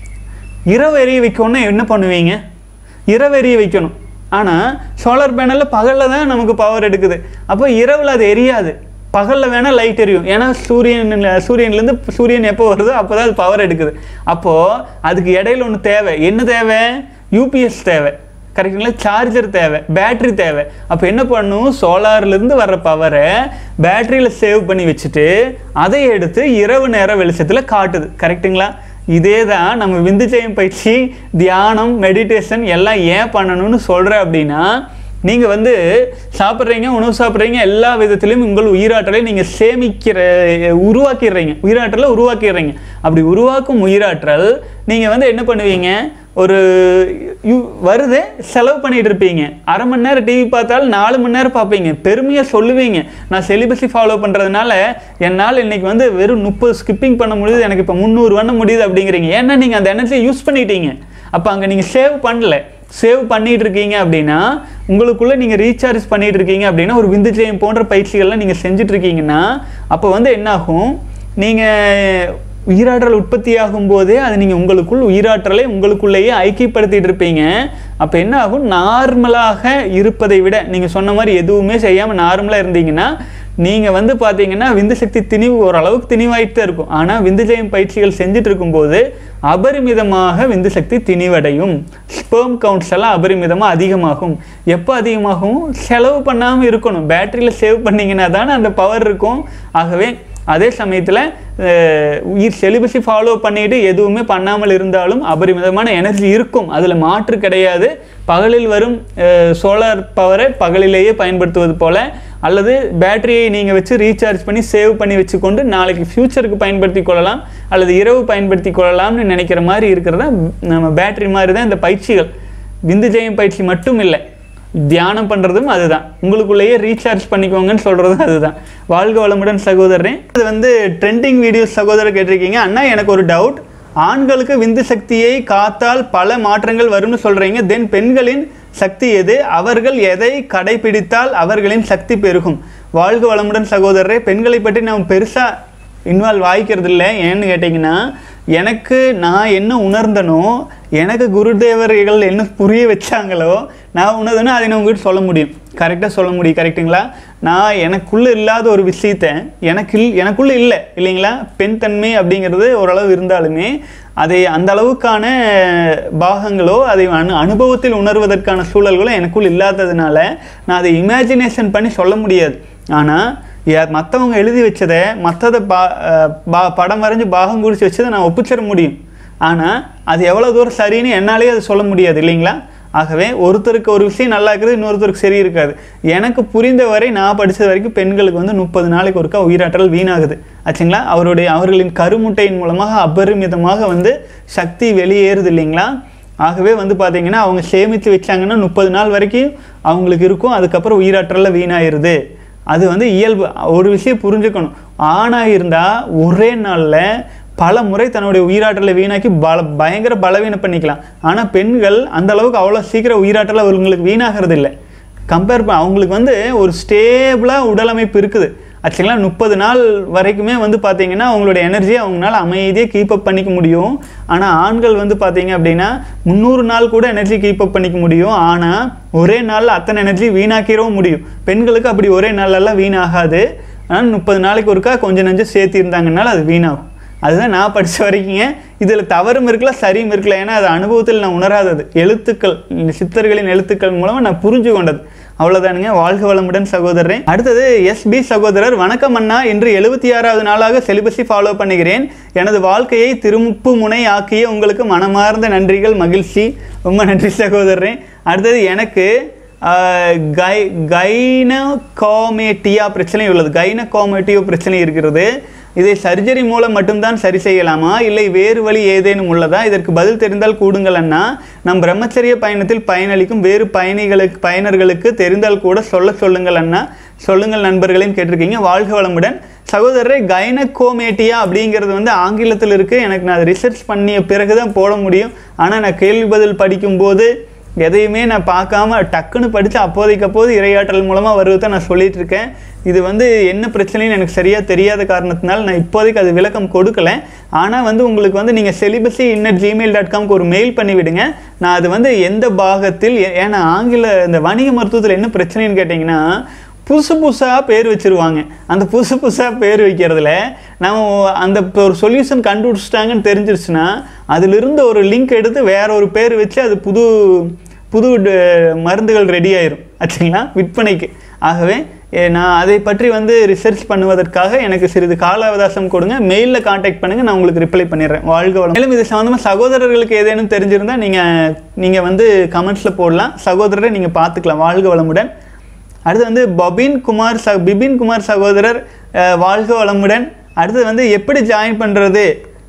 இரவு எரிய வைக்கணும்னா என்ன பண்ணுவீங்க இரவு எரிய வைக்கணும் ஆனால் சோலார் பேனலில் பகலில் தான் நமக்கு பவர் எடுக்குது அப்போ இரவில் அது எரியாது பகலில் வேணால் லைட் எரியும் ஏன்னா சூரியன் சூரியன்லேருந்து சூரியன் எப்போ வருதோ அப்போ தான் அது பவர் எடுக்குது அப்போது அதுக்கு இடையில ஒன்று தேவை என்ன தேவை யூபிஎஸ் தேவை கரெக்டுங்களா சார்ஜர் தேவை பேட்டரி தேவை அப்போ என்ன பண்ணும் சோலார்லேருந்து வர்ற பவரை பேட்டரியில் சேவ் பண்ணி வச்சுட்டு அதை எடுத்து இரவு நேர வெளிச்சத்தில் காட்டுது கரெக்ட்டுங்களா இதே தான் நம்ம விந்துஜெயம் பயிற்சி தியானம் மெடிடேஷன் எல்லாம் ஏன் பண்ணணும்னு சொல்கிறேன் அப்படின்னா நீங்கள் வந்து சாப்பிட்றீங்க உணவு சாப்பிட்றீங்க எல்லா விதத்திலையும் உங்கள் உயிராற்றலை நீங்கள் சேமிக்கிற உருவாக்கிடுறீங்க உயிராற்றலை உருவாக்கிடுறீங்க அப்படி உருவாக்கும் உயிராற்றல் நீங்கள் வந்து என்ன பண்ணுவீங்க ஒரு யு- வருது செலவு பண்ணிட்டு இருப்பீங்க அரை மணி நேரம் டிவி பார்த்தாலும் நாலு மணி நேரம் பார்ப்பீங்க பெருமையாக சொல்லுவீங்க நான் செலிபஸி ஃபாலோ பண்ணுறதுனால என்னால் இன்னைக்கு வந்து வெறும் முப்பது ஸ்கிப்பிங் பண்ண முடியுது எனக்கு இப்போ முந்நூறு பண்ண முடியுது அப்படிங்கிறீங்க ஏன்னா நீங்கள் அந்த எனர்ஜியை யூஸ் பண்ணிட்டீங்க அப்போ அங்கே நீங்கள் சேவ் பண்ணல சேவ் பண்ணிட்டு இருக்கீங்க அப்படின்னா உங்களுக்குள்ளே நீங்கள் ரீசார்ஜ் பண்ணிட்டு இருக்கீங்க அப்படின்னா ஒரு விந்துஜெயம் போன்ற பயிற்சிகள்லாம் நீங்கள் செஞ்சுட்டு இருக்கீங்கன்னா அப்போ வந்து என்ன ஆகும் நீங்கள் உயிராற்றல் உற்பத்தியாகும் போதே அது நீங்கள் உங்களுக்குள் உயிராற்றலை உங்களுக்குள்ளேயே ஐக்கியப்படுத்திட்டு இருப்பீங்க அப்போ என்ன ஆகும் நார்மலாக இருப்பதை விட நீங்கள் சொன்ன மாதிரி எதுவுமே செய்யாமல் நார்மலாக இருந்தீங்கன்னா நீங்கள் வந்து பார்த்தீங்கன்னா விந்து சக்தி திணிவு ஓரளவுக்கு திணிவாயிட்டு தான் இருக்கும் ஆனால் விந்து ஜெயம் பயிற்சிகள் செஞ்சுட்டு இருக்கும்போது அபரிமிதமாக விந்து சக்தி திணிவடையும் ஸ்பெர்ம் கவுண்ட்ஸ் எல்லாம் அபரிமிதமாக அதிகமாகும் எப்போ அதிகமாகும் செலவு பண்ணாமல் இருக்கணும் பேட்டரியில் சேவ் பண்ணீங்கன்னா தானே அந்த பவர் இருக்கும் ஆகவே அதே சமயத்தில் உயிர் செலிபஸை ஃபாலோ பண்ணிட்டு எதுவுமே பண்ணாமல் இருந்தாலும் அபரிமிதமான எனர்ஜி இருக்கும் அதில் மாற்று கிடையாது பகலில் வரும் சோலார் பவரை பகலிலேயே பயன்படுத்துவது போல அல்லது பேட்டரியை நீங்கள் வச்சு ரீசார்ஜ் பண்ணி சேவ் பண்ணி வச்சுக்கொண்டு நாளைக்கு ஃப்யூச்சருக்கு பயன்படுத்தி கொள்ளலாம் அல்லது இரவு பயன்படுத்தி கொள்ளலாம்னு நினைக்கிற மாதிரி இருக்கிறதா நம்ம பேட்டரி மாதிரி தான் இந்த பயிற்சிகள் விந்து ஜெயம் பயிற்சி மட்டும் இல்லை தியானம் பண்ணுறதும் அதுதான் உங்களுக்குள்ளேயே ரீசார்ஜ் பண்ணிக்கோங்கன்னு சொல்கிறதும் அதுதான் வாழ்க வளமுடன் சகோதரன் இது வந்து ட்ரெண்டிங் வீடியோஸ் சகோதரர் கேட்டிருக்கீங்க அண்ணா எனக்கு ஒரு டவுட் ஆண்களுக்கு விந்து சக்தியை காத்தால் பல மாற்றங்கள் வரும்னு சொல்கிறீங்க தென் பெண்களின் சக்தி எது அவர்கள் எதை கடைபிடித்தால் அவர்களின் சக்தி பெருகும் வாழ்க வளமுடன் சகோதரரே பெண்களை பற்றி நாம் பெருசாக இன்வால்வ் ஆகிக்கிறது இல்லை ஏன்னு கேட்டிங்கன்னா எனக்கு நான் என்ன உணர்ந்தனோ எனக்கு குருதேவர்கள் என்ன புரிய வச்சாங்களோ நான் உணர்ந்தனோ அதை நான் உங்ககிட்ட சொல்ல முடியும் கரெக்டாக சொல்ல முடியும் கரெக்டுங்களா நான் எனக்குள்ளே இல்லாத ஒரு விஷயத்த எனக்கு இல் எனக்குள்ளே இல்லை இல்லைங்களா பெண் தன்மை அப்படிங்கிறது ஓரளவு இருந்தாலுமே அதை அந்த அளவுக்கான பாகங்களோ அதை அனு அனுபவத்தில் உணர்வதற்கான சூழல்களோ எனக்குள் இல்லாததுனால நான் அதை இமேஜினேஷன் பண்ணி சொல்ல முடியாது ஆனால் மற்றவங்க எழுதி வச்சதை மற்றதை பா அஹ் பா படம் வரைஞ்சி பாகம் குறித்து வச்சதை நான் ஒப்பிச்சிட முடியும் ஆனால் அது எவ்வளோ தூரம் சரின்னு என்னாலே அது சொல்ல முடியாது இல்லைங்களா ஆகவே ஒருத்தருக்கு ஒரு விஷயம் நல்லா இருக்குது இன்னொருத்தருக்கு சரி இருக்காது எனக்கு புரிந்த வரை நான் படித்தது வரைக்கும் பெண்களுக்கு வந்து முப்பது நாளைக்கு ஒருக்கா உயிராற்றல் வீணாகுது ஆச்சுங்களா அவருடைய அவர்களின் கருமுட்டையின் மூலமாக அபரிமிதமாக வந்து சக்தி வெளியேறுது இல்லைங்களா ஆகவே வந்து பார்த்தீங்கன்னா அவங்க சேமித்து வச்சாங்கன்னா முப்பது நாள் வரைக்கும் அவங்களுக்கு இருக்கும் அதுக்கப்புறம் உயிராற்றலில் வீணாயிருது அது வந்து இயல்பு ஒரு விஷயம் புரிஞ்சுக்கணும் ஆணாக இருந்தால் ஒரே நாளில் பல முறை தன்னுடைய உயிராற்றலை வீணாக்கி பல பயங்கர பலவீனம் பண்ணிக்கலாம் ஆனால் பெண்கள் அந்த அளவுக்கு அவ்வளோ சீக்கிரம் உயிராற்றல் அவங்களுக்கு வீணாகிறது இல்லை கம்பேர் பண்ண அவங்களுக்கு வந்து ஒரு ஸ்டேபிளாக உடலமைப்பு இருக்குது ஆக்சுவலா முப்பது நாள் வரைக்குமே வந்து பார்த்தீங்கன்னா அவங்களோட எனர்ஜியை அவங்களால அமைதியாக கீப் அப் பண்ணிக்க முடியும் ஆனால் ஆண்கள் வந்து பார்த்தீங்க அப்படின்னா முந்நூறு நாள் கூட எனர்ஜி கீப் அப் பண்ணிக்க முடியும் ஆனால் ஒரே நாளில் அத்தனை எனர்ஜி வீணாக்கிடவும் முடியும் பெண்களுக்கு அப்படி ஒரே நாளெல்லாம் வீணாகாது ஆனால் முப்பது நாளைக்கு ஒருக்கா கொஞ்சம் நஞ்சம் சேர்த்து இருந்தாங்கனால அது வீணாகும் அதுதான் நான் படித்த வரைக்குங்க இதில் தவறும் இருக்கலாம் சரியும் இருக்கலாம் ஏன்னா அது அனுபவத்தில் நான் உணராதது எழுத்துக்கள் இந்த சித்தர்களின் எழுத்துக்கள் மூலமாக நான் புரிஞ்சு கொண்டது அவ்வளோதானுங்க வாழ்க வளமுடன் சகோதரன் அடுத்தது எஸ்பி சகோதரர் வணக்கம் அண்ணா இன்று எழுபத்தி ஆறாவது நாளாக செலிபஸை ஃபாலோ பண்ணுகிறேன் எனது வாழ்க்கையை திருப்பு முனை ஆக்கிய உங்களுக்கு மனமார்ந்த நன்றிகள் மகிழ்ச்சி ரொம்ப நன்றி சகோதரன் அடுத்தது எனக்கு ஆஹ், கை கைனகாமேட்டியா பிரச்சனை உள்ளது கைனகாமேட்டியோ பிரச்சனை இருக்கிறது இதை சர்ஜரி மூலம் மட்டும்தான் சரி செய்யலாமா இல்லை வேறு வழி ஏதேனும் உள்ளதா இதற்கு பதில் தெரிந்தால் கூடுங்கள் அண்ணா நம் பிரம்மச்சரிய பயணத்தில் பயனளிக்கும் வேறு பயணிகளுக்கு பயனர்களுக்கு தெரிந்தால் கூட சொல்ல சொல்லுங்கள் அண்ணா சொல்லுங்கள் நண்பர்களையும் கேட்டிருக்கீங்க வாழ்க வளமுடன் சகோதரரை கைனகோமேட்டியா அப்படிங்கிறது வந்து ஆங்கிலத்தில் இருக்குது எனக்கு நான் அதை ரிசர்ச் பண்ணிய பிறகு தான் போட முடியும் ஆனால் நான் கேள்வி பதில் படிக்கும்போது எதையுமே நான் பார்க்காம டக்குன்னு படித்து அப்போதைக்கு அப்போது இரையாற்றல் மூலமாக வருவதை நான் சொல்லிட்டு இருக்கேன் இது வந்து என்ன பிரச்சனைன்னு எனக்கு சரியாக தெரியாத காரணத்தினால நான் இப்போதைக்கு அது விளக்கம் கொடுக்கல ஆனால் வந்து உங்களுக்கு வந்து நீங்கள் செலிபஸி இன்னட் ஜிமெயில் டாட் காம்க்கு ஒரு மெயில் பண்ணி விடுங்க நான் அது வந்து எந்த பாகத்தில் ஏ- ஏன்னா ஆங்கில இந்த வணிக மருத்துவத்தில் என்ன பிரச்சனைன்னு கேட்டிங்கன்னா புதுசு புதுசாக பேர் வச்சிருவாங்க அந்த புதுசு புதுசாக பேர் வைக்கிறதுல நம்ம அந்த இப்போ ஒரு சொல்யூஷன் கண்டுபிடிச்சிட்டாங்கன்னு தெரிஞ்சிருச்சுன்னா அதிலிருந்து ஒரு லிங்க் எடுத்து வேற ஒரு பேர் வச்சு அது புது புது ட- மருந்துகள் ரெடி ஆயிரும் ஆச்சுங்களா விற்பனைக்கு ஆகவே எ, நான் அதை பற்றி வந்து ரிசர்ச் பண்ணுவதற்காக எனக்கு சிறிது கால அவகாசம் கொடுங்க மெயிலில் காண்டாக்ட் பண்ணுங்க நான் உங்களுக்கு ரிப்ளை பண்ணிடுறேன் வாழ்க வளம் மேலும் இது சம்மந்தமாக சகோதரர்களுக்கு ஏதேனும் தெரிஞ்சிருந்தா நீங்கள் நீங்கள் வந்து கமெண்ட்ஸில் போடலாம் சகோதரரை நீங்கள் பார்த்துக்கலாம் வாழ்க வளமுடன் அடுத்து வந்து பபின் குமார் ச பிபின் குமார் சகோதரர் அஹ், வாழ்க வளமுடன் அடுத்து வந்து எப்படி ஜாயின் பண்ணுறது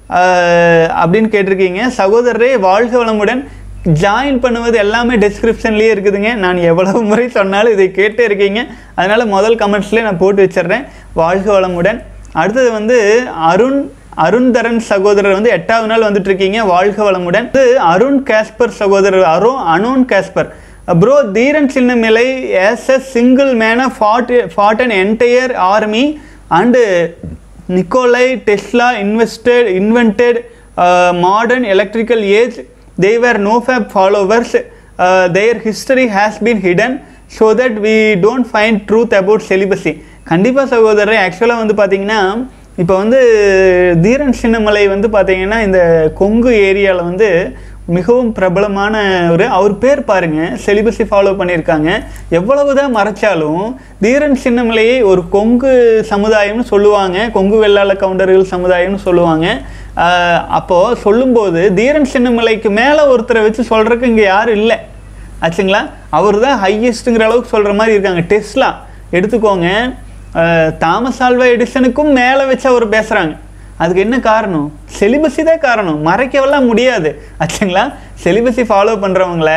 அப்படின்னு கேட்டிருக்கீங்க சகோதரரே வாழ்க வளமுடன் ஜாயின் பண்ணுவது எல்லாமே டிஸ்கிரிப்ஷன்லேயே இருக்குதுங்க நான் எவ்வளவு முறை சொன்னாலும் இதை கேட்டே இருக்கீங்க அதனால் முதல் கமெண்ட்ஸ்லேயே நான் போட்டு வச்சிடுறேன் வாழ்க வளமுடன் அடுத்தது வந்து அருண் அருண்தரன் சகோதரர் வந்து எட்டாவது நாள் வந்துட்டு இருக்கீங்க வாழ்க வளமுடன் இது அருண் காஸ்பர் சகோதரர் அருண் அனோன் Gasper bro Dheeran Chinnamalai as a single man fought fought an entire army and Nikola Tesla invested invented modern electrical age they were no fab followers uh, their history has been hidden so that we don't find truth about celibacy கண்டிப்பாக சகோதரர் ஆக்சுவலாக வந்து பார்த்தீங்கன்னா இப்போ வந்து தீரன் சின்னமலை வந்து பார்த்தீங்கன்னா இந்த கொங்கு ஏரியாவில் வந்து மிகவும் பிரபலமான ஒரு அவர் பேர் பாருங்க செலிபஸை ஃபாலோ பண்ணியிருக்காங்க எவ்வளவுதான் மறைச்சாலும் தீரன் சின்னமலையை ஒரு கொங்கு சமுதாயம்னு சொல்லுவாங்க கொங்கு வெள்ளாள கவுண்டர்கள் சமுதாயம்னு சொல்லுவாங்க ஆஹ் அப்போ சொல்லும்போது தீரன் சின்னமலைக்கு மேலே ஒருத்தரை வச்சு சொல்றதுக்கு இங்கே யாரும் இல்லை ஆச்சுங்களா அவர் தான் ஹையஸ்ட்டுங்கிற அளவுக்கு சொல்கிற மாதிரி இருக்காங்க டெஸ்லா எடுத்துக்கோங்க அஹ், தாமஸ் ஆல்வா எடிசனுக்கும் மேலே வச்சு அவர் பேசுகிறாங்க அதுக்கு என்ன காரணம் செலிபஸி தான் காரணம் மறைக்கவெல்லாம் முடியாது ஆச்சுங்களா செலிபஸி ஃபாலோ பண்ணுறவங்கள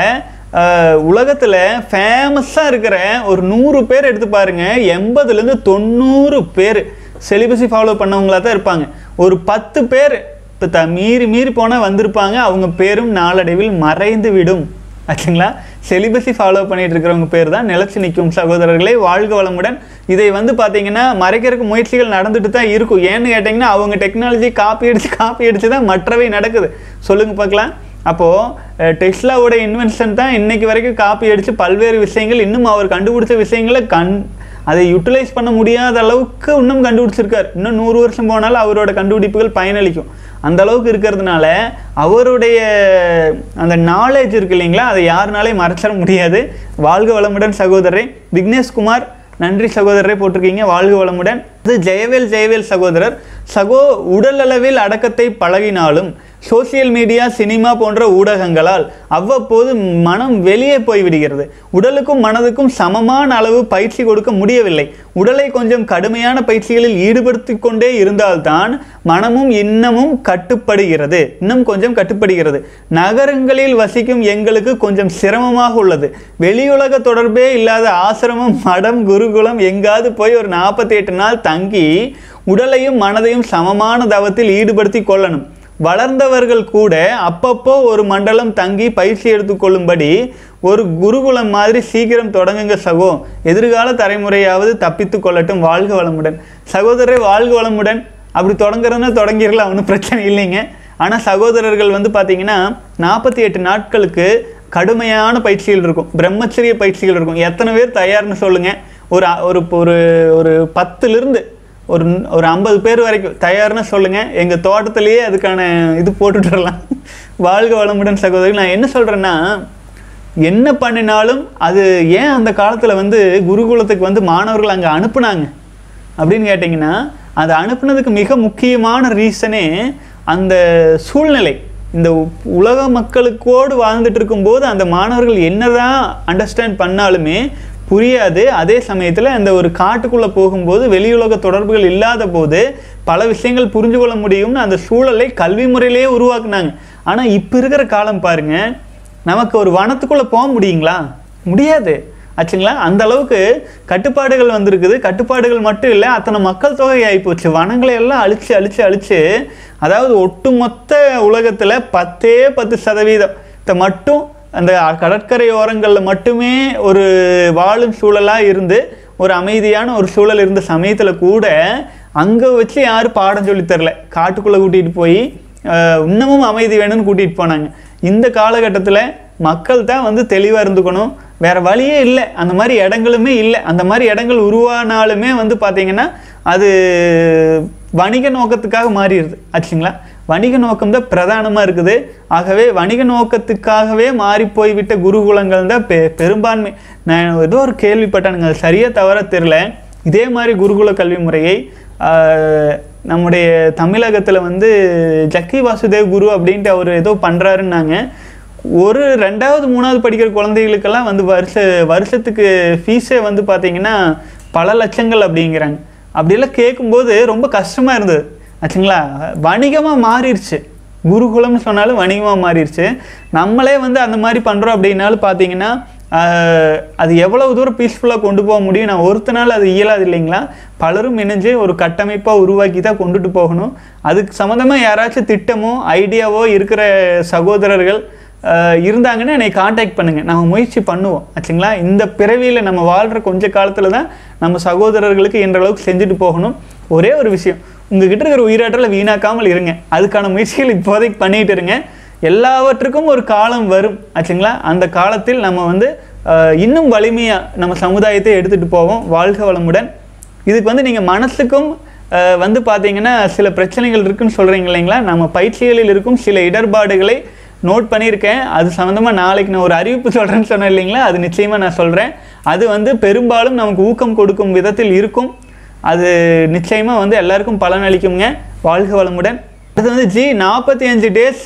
உலகத்தில் ஃபேமஸாக இருக்கிற ஒரு நூறு பேர் எடுத்து பாருங்க எண்பதுலேருந்து தொண்ணூறு பேர் செலிபஸி ஃபாலோ பண்ணவங்களா தான் இருப்பாங்க ஒரு பத்து பேர் இப்போ த மீறி மீறி போனால் வந்திருப்பாங்க அவங்க பேரும் நாளடைவில் மறைந்து விடும் ஆச்சுங்களா செலிபஸி ஃபாலோ பண்ணிட்டு இருக்கிறவங்க பேர் தான் நிலச்சி நிற்கும் சகோதரர்களே வாழ்க வளமுடன் இதை வந்து பார்த்தீங்கன்னா மறைக்கிறதுக்கு முயற்சிகள் நடந்துட்டு தான் இருக்கும் ஏன்னு கேட்டிங்கன்னா அவங்க டெக்னாலஜி காப்பி அடிச்சு காப்பி அடிச்சு தான் மற்றவை நடக்குது சொல்லுங்க பார்க்கலாம் அப்போது டெஸ்லாவோட இன்வென்ஷன் தான் இன்னைக்கு வரைக்கும் காப்பி அடித்து பல்வேறு விஷயங்கள் இன்னும் அவர் கண்டுபிடிச்ச விஷயங்களை கண் அதை யூட்டிலைஸ் பண்ண முடியாத அளவுக்கு இன்னும் கண்டுபிடிச்சிருக்கார் இன்னும் நூறு வருஷம் போனாலும் அவரோட கண்டுபிடிப்புகள் பயனளிக்கும் அந்த அளவுக்கு இருக்கிறதுனால அவருடைய அந்த நாலேஜ் இருக்கு இல்லைங்களா அதை யாருனாலையும் மறைச்சிட முடியாது வாழ்க வளமுடன் சகோதரரை விக்னேஷ்குமார் நன்றி சகோதரரை போட்டிருக்கீங்க வாழ்க வளமுடன் இது ஜெயவேல் ஜெயவேல் சகோதரர் சகோ உடல் அளவில் அடக்கத்தை பழகினாலும் சோசியல் மீடியா சினிமா போன்ற ஊடகங்களால் அவ்வப்போது மனம் வெளியே போய்விடுகிறது உடலுக்கும் மனதுக்கும் சமமான அளவு பயிற்சி கொடுக்க முடியவில்லை உடலை கொஞ்சம் கடுமையான பயிற்சிகளில் ஈடுபடுத்தி கொண்டே இருந்தால்தான் மனமும் இன்னமும் கட்டுப்படுகிறது இன்னும் கொஞ்சம் கட்டுப்படுகிறது நகரங்களில் வசிக்கும் எங்களுக்கு கொஞ்சம் சிரமமாக உள்ளது வெளியுலக தொடர்பே இல்லாத ஆசிரமம் மடம் குருகுலம் எங்காவது போய் ஒரு நாற்பத்தி எட்டு நாள் தங்கி உடலையும் மனதையும் சமமான தவத்தில் ஈடுபடுத்தி கொள்ளணும் வளர்ந்தவர்கள் கூட அப்பப்போ ஒரு மண்டலம் தங்கி பயிற்சி எடுத்துக்கொள்ளும்படி ஒரு குருகுலம் மாதிரி சீக்கிரம் தொடங்குங்க சகோ எதிர்கால தலைமுறையாவது தப்பித்து கொள்ளட்டும் வாழ்க வளமுடன் சகோதரரை வாழ்க வளமுடன் அப்படி தொடங்குறதுன்னா தொடங்கிடலாம் ஒன்றும் பிரச்சனை இல்லைங்க ஆனால் சகோதரர்கள் வந்து பார்த்தீங்கன்னா நாற்பத்தி எட்டு நாட்களுக்கு கடுமையான பயிற்சிகள் இருக்கும் பிரம்மச்சரிய பயிற்சிகள் இருக்கும் எத்தனை பேர் தயார்னு சொல்லுங்கள் ஒரு ஒரு ஒரு ஒரு பத்துலேருந்து ஒரு ஒரு ஐம்பது பேர் வரைக்கும் தயார்னு சொல்லுங்கள் எங்கள் தோட்டத்திலேயே அதுக்கான இது போட்டுட்டு வரலாம் வாழ்க வளமுடன் சகோதரி நான் என்ன சொல்கிறேன்னா என்ன பண்ணினாலும் அது ஏன் அந்த காலத்தில் வந்து குருகுலத்துக்கு வந்து மாணவர்கள் அங்கே அனுப்புனாங்க அப்படின்னு கேட்டிங்கன்னா அதை அனுப்புனதுக்கு மிக முக்கியமான ரீசனே அந்த சூழ்நிலை இந்த உலக மக்களுக்கோடு வாழ்ந்துட்டு இருக்கும்போது அந்த மாணவர்கள் என்னதான் அண்டர்ஸ்டாண்ட் பண்ணாலுமே புரியாது அதே சமயத்தில் அந்த ஒரு காட்டுக்குள்ளே போகும்போது வெளியுலக தொடர்புகள் இல்லாத போது பல விஷயங்கள் புரிஞ்சு கொள்ள முடியும்னு அந்த சூழலை கல்வி முறையிலேயே உருவாக்குனாங்க ஆனால் இப்போ இருக்கிற காலம் பாருங்க நமக்கு ஒரு வனத்துக்குள்ளே போக முடியுங்களா முடியாது ஆச்சுங்களா அந்த அளவுக்கு கட்டுப்பாடுகள் வந்திருக்குது கட்டுப்பாடுகள் மட்டும் இல்லை அத்தனை மக்கள் தொகை ஆகிப்போச்சு வனங்களை எல்லாம் அழிச்சு அழிச்சு அழிச்சு அதாவது ஒட்டுமொத்த உலகத்தில் பத்தே பத்து சதவீதத்தை மட்டும் அந்த கடற்கரை ஓரங்களில் மட்டுமே ஒரு வாழும் சூழலாக இருந்து ஒரு அமைதியான ஒரு சூழல் இருந்த சமயத்தில் கூட அங்கே வச்சு யாரும் பாடம் சொல்லித் தரல காட்டுக்குள்ளே கூட்டிகிட்டு போய் ஆஹ், இன்னமும் அமைதி வேணும்னு கூட்டிகிட்டு போனாங்க இந்த காலகட்டத்தில் மக்கள் தான் வந்து தெளிவாக இருந்துக்கணும் வேற வழியே இல்லை அந்த மாதிரி இடங்களுமே இல்லை அந்த மாதிரி இடங்கள் உருவானாலுமே வந்து பார்த்தீங்கன்னா அது வணிக நோக்கத்துக்காக மாறிடுது ஆச்சுங்களா வணிக நோக்கம் தான் பிரதானமாக இருக்குது ஆகவே வணிக நோக்கத்துக்காகவே மாறி போய்விட்ட குருகுலங்கள் தான் பெ பெரும்பான்மை நான் ஏதோ ஒரு கேள்விப்பட்டேனுங்க அது சரியாக தவற தெரில இதே மாதிரி குருகுல கல்வி முறையை ஆஹ், நம்முடைய தமிழகத்தில் வந்து ஜக்கி வாசுதேவ் குரு அப்படின்ட்டு அவர் ஏதோ பண்ணுறாருன்னாங்க ஒரு ரெண்டாவது மூணாவது படிக்கிற குழந்தைகளுக்கெல்லாம் வந்து வருஷ வருஷத்துக்கு ஃபீஸே வந்து பார்த்தீங்கன்னா பல லட்சங்கள் அப்படிங்கிறாங்க அப்படியெல்லாம் கேட்கும்போது ரொம்ப கஷ்டமாக இருந்தது ஆச்சுங்களா வணிகமாக மாறிடுச்சு குருகுலம்னு சொன்னாலும் வணிகமாக மாறிடுச்சு நம்மளே வந்து அந்த மாதிரி பண்ணுறோம் அப்படின்னாலும் பார்த்தீங்கன்னா ஆஹ், அது எவ்வளவு தூரம் பீஸ்ஃபுல்லாக கொண்டு போக முடியும் நான் ஒருத்தனால அது இயலாது இல்லைங்களா பலரும் இணைஞ்சு ஒரு கட்டமைப்பாக உருவாக்கி தான் கொண்டுட்டு போகணும் அதுக்கு சம்மந்தமாக யாராச்சும் திட்டமோ ஐடியாவோ இருக்கிற சகோதரர்கள் ஆஹ், இருந்தாங்கன்னா என்னை காண்டாக்ட் பண்ணுங்கள் நம்ம முயற்சி பண்ணுவோம் ஆச்சுங்களா இந்த பிறவியில் நம்ம வாழ்கிற கொஞ்ச காலத்தில் தான் நம்ம சகோதரர்களுக்கு என்ற அளவுக்கு செஞ்சுட்டு போகணும் ஒரே ஒரு விஷயம் உங்ககிட்ட இருக்கிற உயிராற்றலை வீணாக்காமல் இருங்க அதுக்கான முயற்சிகள் இப்போதைக்கு பண்ணிட்டு இருங்க எல்லாவற்றுக்கும் ஒரு காலம் வரும் ஆச்சுங்களா அந்த காலத்தில் நம்ம வந்து ஆஹ், இன்னும் வலிமையாக நம்ம சமுதாயத்தை எடுத்துகிட்டு போவோம் வாழ்க வளமுடன் இதுக்கு வந்து நீங்கள் மனசுக்கும் ஆஹ், வந்து பார்த்தீங்கன்னா சில பிரச்சனைகள் இருக்குன்னு சொல்கிறீங்க இல்லைங்களா நம்ம பயிற்சிகளில் இருக்கும் சில இடர்பாடுகளை நோட் பண்ணியிருக்கேன் அது சம்மந்தமாக நாளைக்கு நான் ஒரு அறிவிப்பு சொல்கிறேன்னு சொன்னேன் இல்லைங்களா அது நிச்சயமாக நான் சொல்கிறேன் அது வந்து பெரும்பாலும் நமக்கு ஊக்கம் கொடுக்கும் விதத்தில் இருக்கும் அது நிச்சயமாக வந்து எல்லாருக்கும் பலன் அளிக்குங்க வாழ்க வளமுடன் அது வந்து ஜி நாற்பத்தி அஞ்சு டேஸ்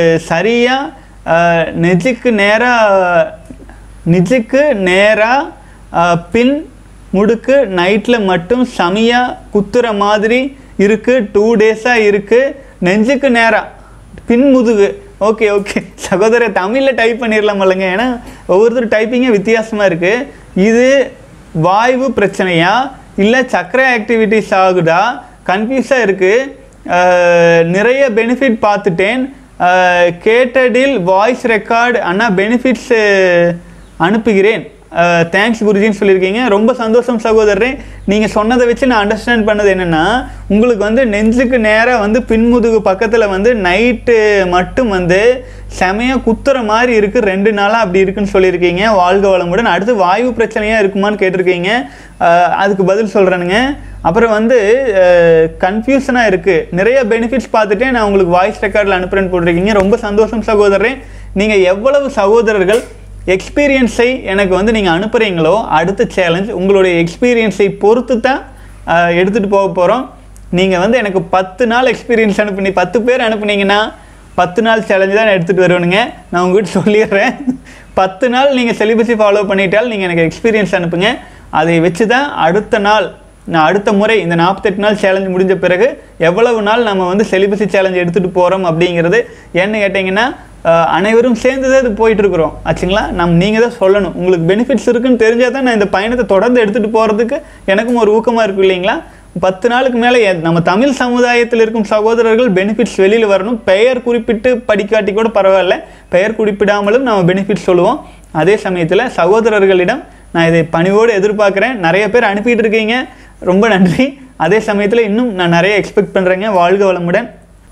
சரியாக நெஜுக்கு நேராக நிஜுக்கு நேராக பின் முடுக்கு நைட்டில் மட்டும் செமையாக குத்துற மாதிரி இருக்குது டூ டேஸாக இருக்குது நெஞ்சுக்கு நேராக பின்முதுகு ஓகே ஓகே சகோதரர் தமிழில் டைப் பண்ணிடலாம் இல்லைங்க ஏன்னா ஒவ்வொருத்தர் டைப்பிங்கே வித்தியாசமாக இருக்குது இது வாய்வு பிரச்சனையா இல்லை சக்கரை ஆக்டிவிட்டிஸ் ஆகுதா கன்ஃபியூஸாக இருக்குது நிறைய பெனிஃபிட் பார்த்துட்டேன் அஹ், கேட்டடில் வாய்ஸ் ரெக்கார்டு அண்ணா பெனிஃபிட்ஸ் அனுப்புகிறேன் தேங்க்ஸ் குருஜின்னு சொல்லியிருக்கீங்க ரொம்ப சந்தோஷம் சகோதரரே நீங்கள் சொன்னதை வச்சு நான் அண்டர்ஸ்டாண்ட் பண்ணது என்னென்னா உங்களுக்கு வந்து நெஞ்சுக்கு நேராக வந்து பின்முதுகு பக்கத்தில் வந்து நைட்டு மட்டும் வந்து செமையாக குத்துற மாதிரி இருக்குது ரெண்டு நாளாக அப்படி இருக்குன்னு சொல்லியிருக்கீங்க வாழ்க வளமுடன் அடுத்து வாயு பிரச்சனையாக இருக்குமான்னு கேட்டிருக்கீங்க அஹ், அதுக்கு பதில் சொல்கிறேனுங்க அப்புறம் வந்து கன்ஃபியூஷனாக இருக்குது நிறைய பெனிஃபிட்ஸ் பார்த்துட்டு நான் உங்களுக்கு வாய்ஸ் ரெக்கார்டில் அனுப்புகிறேன்னு போட்டிருக்கீங்க ரொம்ப சந்தோஷம் சகோதரரே நீங்கள் எவ்வளவு சகோதரர்கள் எக்ஸ்பீரியன்ஸை எனக்கு வந்து நீங்கள் அனுப்புகிறீங்களோ அடுத்த சேலஞ்ச் உங்களுடைய எக்ஸ்பீரியன்ஸை பொறுத்து தான் எடுத்துகிட்டு போக போகிறோம் நீங்கள் வந்து எனக்கு பத்து நாள் எக்ஸ்பீரியன்ஸ் அனுப்புனி பத்து பேர் அனுப்புனீங்கன்னா பத்து நாள் சேலஞ்சு தான் நான் எடுத்துகிட்டு வருவேனுங்க நான் உங்ககிட்ட சொல்லிடுறேன் பத்து நாள் நீங்கள் செலிபஸை ஃபாலோ பண்ணிட்டால் நீங்கள் எனக்கு எக்ஸ்பீரியன்ஸ் அனுப்புங்க அதை வச்சு தான் அடுத்த நாள் நான் அடுத்த முறை இந்த நாற்பத்தெட்டு நாள் சேலஞ்ச் முடிஞ்ச பிறகு எவ்வளவு நாள் நம்ம வந்து செலிபஸி சேலஞ்ச் எடுத்துகிட்டு போகிறோம் அப்படிங்கிறது என்ன கேட்டிங்கன்னா அஹ், அனைவரும் சேர்ந்து தான் இது போயிட்டு இருக்கிறோம் ஆச்சுங்களா நம் நீங்கள் தான் சொல்லணும் உங்களுக்கு பெனிஃபிட்ஸ் இருக்குன்னு தெரிஞ்சால் தான் நான் இந்த பயணத்தை தொடர்ந்து எடுத்துகிட்டு போகிறதுக்கு எனக்கும் ஒரு ஊக்கமாக இருக்கும் இல்லைங்களா பத்து நாளுக்கு மேலே நம்ம தமிழ் சமுதாயத்தில் இருக்கும் சகோதரர்கள் பெனிஃபிட்ஸ் வெளியில் வரணும் பெயர் குறிப்பிட்டு படிக்காட்டி கூட பரவாயில்ல பெயர் குறிப்பிடாமலும் நம்ம பெனிஃபிட்ஸ் சொல்லுவோம் அதே சமயத்தில் சகோதரர்களிடம் நான் இதை பணிவோடு எதிர்பார்க்குறேன் நிறைய பேர் அனுப்பிட்டு இருக்கீங்க ரொம்ப நன்றி அதே சமயத்தில் இன்னும் நான் நிறைய எக்ஸ்பெக்ட் பண்ணுறேங்க வாழ்க வளமுடன்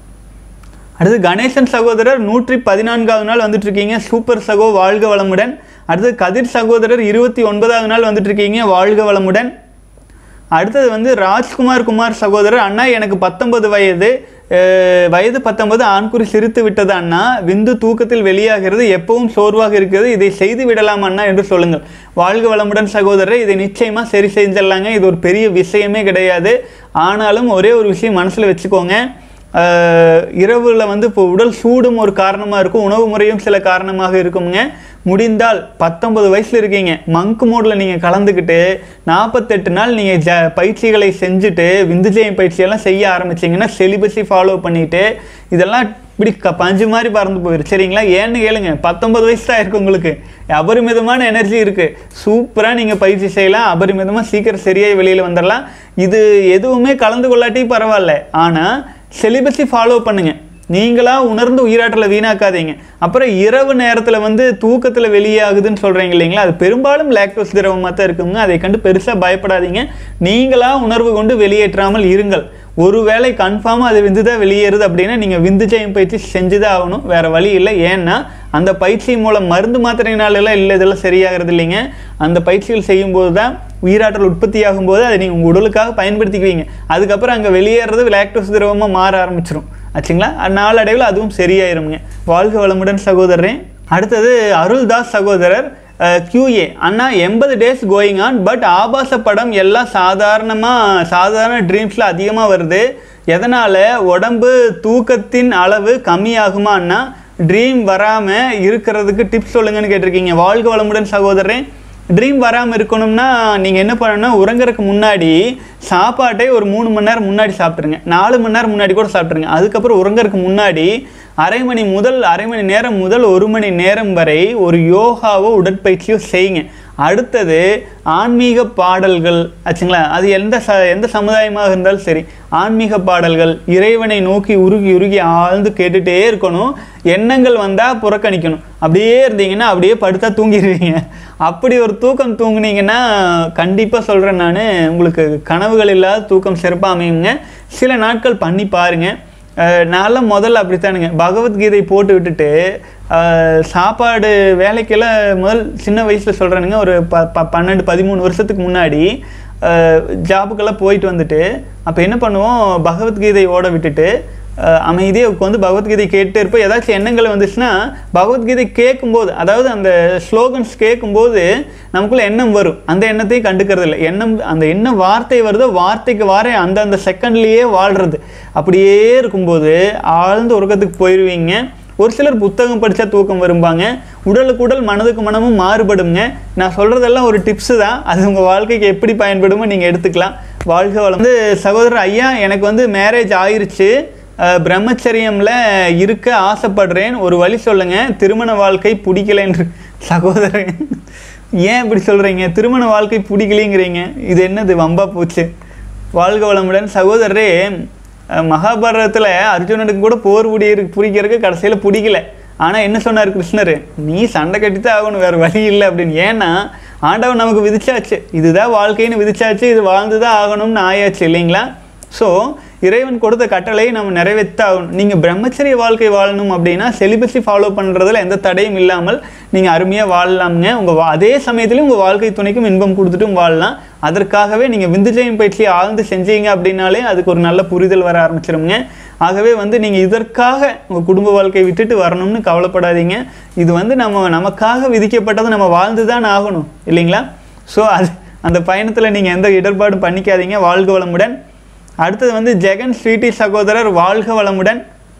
அடுத்து கணேசன் சகோதரர் நூற்றி பதினான்காவது நாள் வந்துட்டு இருக்கீங்க சூப்பர் சகோ வாழ்க வளமுடன் அடுத்து கதிர் சகோதரர் இருபத்தி ஒன்பதாவது நாள் வந்துட்டு இருக்கீங்க வாழ்க வளமுடன் அடுத்தது வந்து ராஜ்குமார் குமார் சகோதரர் அண்ணா எனக்கு பத்தொன்பது வயது அஹ், வயது பத்தொன்பது ஆண்குறி சிரித்து விட்டது அண்ணா விந்து தூக்கத்தில் வெளியாகிறது எப்பவும் சோர்வாக இருக்கிறது இதை செய்து விடலாம் அண்ணா என்று சொல்லுங்கள் வாழ்க வளமுடன் சகோதரர் இதை நிச்சயமாக சரி செஞ்சிடலாங்க இது ஒரு பெரிய விஷயமே கிடையாது ஆனாலும் ஒரே ஒரு விஷயம் மனசில் வச்சுக்கோங்க ஆஹ் இரவுல வந்து இப்போ உடல் சூடும் ஒரு காரணமாக இருக்கும் உணவு முறையும் சில காரணமாக இருக்குங்க முடிந்தால் பத்தொன்பது வயசில் இருக்கீங்க மங்க் மோடில் நீங்கள் கலந்துக்கிட்டு நாற்பத்தெட்டு நாள் நீங்கள் ஜ பயிற்சிகளை செஞ்சுட்டு விந்துஜயம் பயிற்சியெல்லாம் செய்ய ஆரம்பிச்சிங்கன்னா செலிபஸை ஃபாலோ பண்ணிட்டு இதெல்லாம் இப்படி க பஞ்சு மாதிரி பறந்து போயிடும் சரிங்களா ஏன்னு கேளுங்க பத்தொன்பது வயசு தான் இருக்கு உங்களுக்கு அபரிமிதமான எனர்ஜி இருக்குது சூப்பராக நீங்கள் பயிற்சி செய்யலாம் அபரிமிதமாக சீக்கிரம் சரியாகி வெளியில் வந்துடலாம் இது எதுவுமே கலந்து கொள்ளாட்டி பரவாயில்ல ஆனால் செலிபஸை ஃபாலோ பண்ணுங்க நீங்களா உணர்ந்து உயிராற்றலை வீணாக்காதீங்க அப்புறம் இரவு நேரத்தில் வந்து தூக்கத்தில் வெளியாகுதுன்னு சொல்கிறீங்க இல்லைங்களா அது பெரும்பாலும் லாக்டோஸ் திரவமாக தான் இருக்குங்க அதை கண்டு பெருசாக பயப்படாதீங்க நீங்களா உணர்வு கொண்டு வெளியேற்றாமல் இருங்கள் ஒருவேளை கன்ஃபார்மாக அது விந்து தான் வெளியேறுது அப்படின்னா நீங்கள் விந்து ஜெயம் பயிற்சி செஞ்சு தான் ஆகணும் வேறு வழி இல்லை ஏன்னா அந்த பயிற்சி மூலம் மருந்து மாத்திரைனாலெல்லாம் இல்லை இதெல்லாம் சரியாகிறது இல்லைங்க அந்த பயிற்சிகள் செய்யும்போது தான் உயிராற்றல் உற்பத்தி ஆகும்போது அதை நீங்கள் உங்கள் உடலுக்காக பயன்படுத்திக்குவீங்க அதுக்கப்புறம் அங்கே வெளியேறது லாக்டோஸ் திரவமாக மாற ஆரம்பிச்சிரும் ஆச்சுங்களா நாளடைவில் அதுவும் சரியாயிருங்க வாழ்க வளமுடன் சகோதரரே அடுத்தது அருள்தாஸ் சகோதரர் கியூஏ அண்ணா எண்பது டேஸ் கோயிங் ஆன் பட் ஆபாச படம் எல்லாம் சாதாரணமாக சாதாரண ட்ரீம்ஸில் அதிகமாக வருது எதனால் உடம்பு தூக்கத்தின் அளவு கம்மியாகுமா அண்ணா ட்ரீம் வராமல் இருக்கிறதுக்கு டிப்ஸ் சொல்லுங்கன்னு கேட்டிருக்கீங்க வாழ்க வளமுடன் சகோதரரே ட்ரீம் வராமல் இருக்கணும்னா நீங்கள் என்ன பண்ணணும்னா உறங்குறதுக்கு முன்னாடி சாப்பாட்டை ஒரு மூணு மணி நேரம் முன்னாடி சாப்பிட்ருங்க நாலு மணி நேரம் முன்னாடி கூட சாப்பிட்ருங்க அதுக்கப்புறம் உறங்குறதுக்கு முன்னாடி அரை மணி முதல் அரை மணி நேரம் முதல் ஒரு மணி நேரம் வரை ஒரு யோகாவோ உடற்பயிற்சியோ செய்யுங்க அடுத்தது ஆன்மீக பாடல்கள் ஆச்சுங்களா அது எந்த ச எந்த சமுதாயமாக இருந்தாலும் சரி ஆன்மீக பாடல்கள் இறைவனை நோக்கி உருகி உருகி ஆழ்ந்து கேட்டுகிட்டே இருக்கணும் எண்ணங்கள் வந்தால் புறக்கணிக்கணும் அப்படியே இருந்தீங்கன்னா அப்படியே படுத்தா தூங்கிடுவீங்க அப்படி ஒரு தூக்கம் தூங்குனீங்கன்னா கண்டிப்பாக சொல்கிறேன் நான் உங்களுக்கு கனவுகள் இல்லாத தூக்கம் சிறப்பாக அமையுங்க சில நாட்கள் பண்ணி பாருங்கள் நான்லாம் முதல்ல அப்படித்தானுங்க பகவத்கீதை போட்டு விட்டுட்டு அஹ், சாப்பாடு வேலைக்கெல்லாம் முதல் சின்ன வயசில் சொல்கிறேனுங்க ஒரு ப ப பன்னெண்டு பதிமூணு வருஷத்துக்கு முன்னாடி அஹ், ஜாபுக்கெல்லாம் போயிட்டு வந்துட்டு அப்போ என்ன பண்ணுவோம் பகவத்கீதை ஓட விட்டுட்டு அஹ், அமைதியாக உட்காந்து பகவத்கீதை கேட்டுட்டே இருப்போம் ஏதாச்சும் எண்ணங்கள் வந்துச்சுன்னா பகவத்கீதை கேட்கும்போது அதாவது அந்த ஸ்லோகன்ஸ் கேட்கும்போது நமக்குள்ள எண்ணம் வரும் அந்த எண்ணத்தையும் கண்டுக்கிறது இல்லை எண்ணம் அந்த என்ன வார்த்தை வருதோ வார்த்தைக்கு வார அந்த அந்த செகண்ட்லேயே வாழ்கிறது அப்படியே இருக்கும்போது ஆழ்ந்த உறக்கத்துக்கு போயிடுவீங்க ஒரு சிலர் புத்தகம் படித்தா தூக்கம் வரும்பாங்க உடலுக்கு உடல் மனதுக்கு மனமும் மாறுபடுங்க நான் சொல்கிறதெல்லாம் ஒரு டிப்ஸு தான் அது உங்கள் வாழ்க்கைக்கு எப்படி பயன்படுமோ நீங்கள் எடுத்துக்கலாம் வாழ்க வளம் வந்து சகோதரர் ஐயா எனக்கு வந்து மேரேஜ் ஆயிருச்சு அஹ், பிரம்மச்சரியம்ல இருக்க ஆசைப்படுறேன் ஒரு வழி சொல்லுங்க திருமண வாழ்க்கை பிடிக்கலைன்னு சகோதரன் ஏன் இப்படி சொல்கிறீங்க திருமண வாழ்க்கை பிடிக்கலைங்கிறீங்க இது என்னது வம்பா போச்சு வாழ்க வளமுடன் சகோதரரே அஹ், மகாபாரதத்தில் அர்ஜுனனுக்கு கூட போர் புடி புரிக்கிறதுக்கு கடைசியில் பிடிக்கல ஆனால் என்ன சொன்னார் கிருஷ்ணர் நீ சண்டை கட்டித்தான் ஆகணும் வேறு வழி இல்லை அப்படின்னு ஏன்னா ஆண்டவன் நமக்கு விதிச்சாச்சு இதுதான் வாழ்க்கைன்னு விதிச்சாச்சு இது வாழ்ந்து தான் ஆகணும்னு ஆயாச்சு இல்லைங்களா ஸோ இறைவன் கொடுத்த கட்டளையை நம்ம நிறைவேற்றாகணும் நீங்கள் பிரம்மச்சரிய வாழ்க்கை வாழணும் அப்படின்னா செலிபஸி ஃபாலோ பண்ணுறதுல எந்த தடையும் இல்லாமல் நீங்கள் அருமையாக வாழலாம்ங்க உங்கள் அதே சமயத்துலையும் உங்கள் வாழ்க்கை துணைக்கும் இன்பம் கொடுத்துட்டும் வாழலாம் அதற்காகவே நீங்கள் விந்துஜயம் பயிற்சியை ஆழ்ந்து செஞ்சீங்க அப்படின்னாலே அதுக்கு ஒரு நல்ல புரிதல் வர ஆரம்பிச்சிருங்க ஆகவே வந்து நீங்கள் இதற்காக உங்கள் குடும்ப வாழ்க்கையை விட்டுட்டு வரணும்னு கவலைப்படாதீங்க இது வந்து நம்ம நமக்காக விதிக்கப்பட்டதை நம்ம வாழ்ந்து தான் ஆகணும் இல்லைங்களா ஸோ அது அந்த பயணத்தில் நீங்கள் எந்த இடர்பாடும் பண்ணிக்காதீங்க வாழ்க வளமுடன் அடுத்தது வந்து ஜெகன் ஸ்வீட்டி சகோதரர் வாழ்க வளமுடன்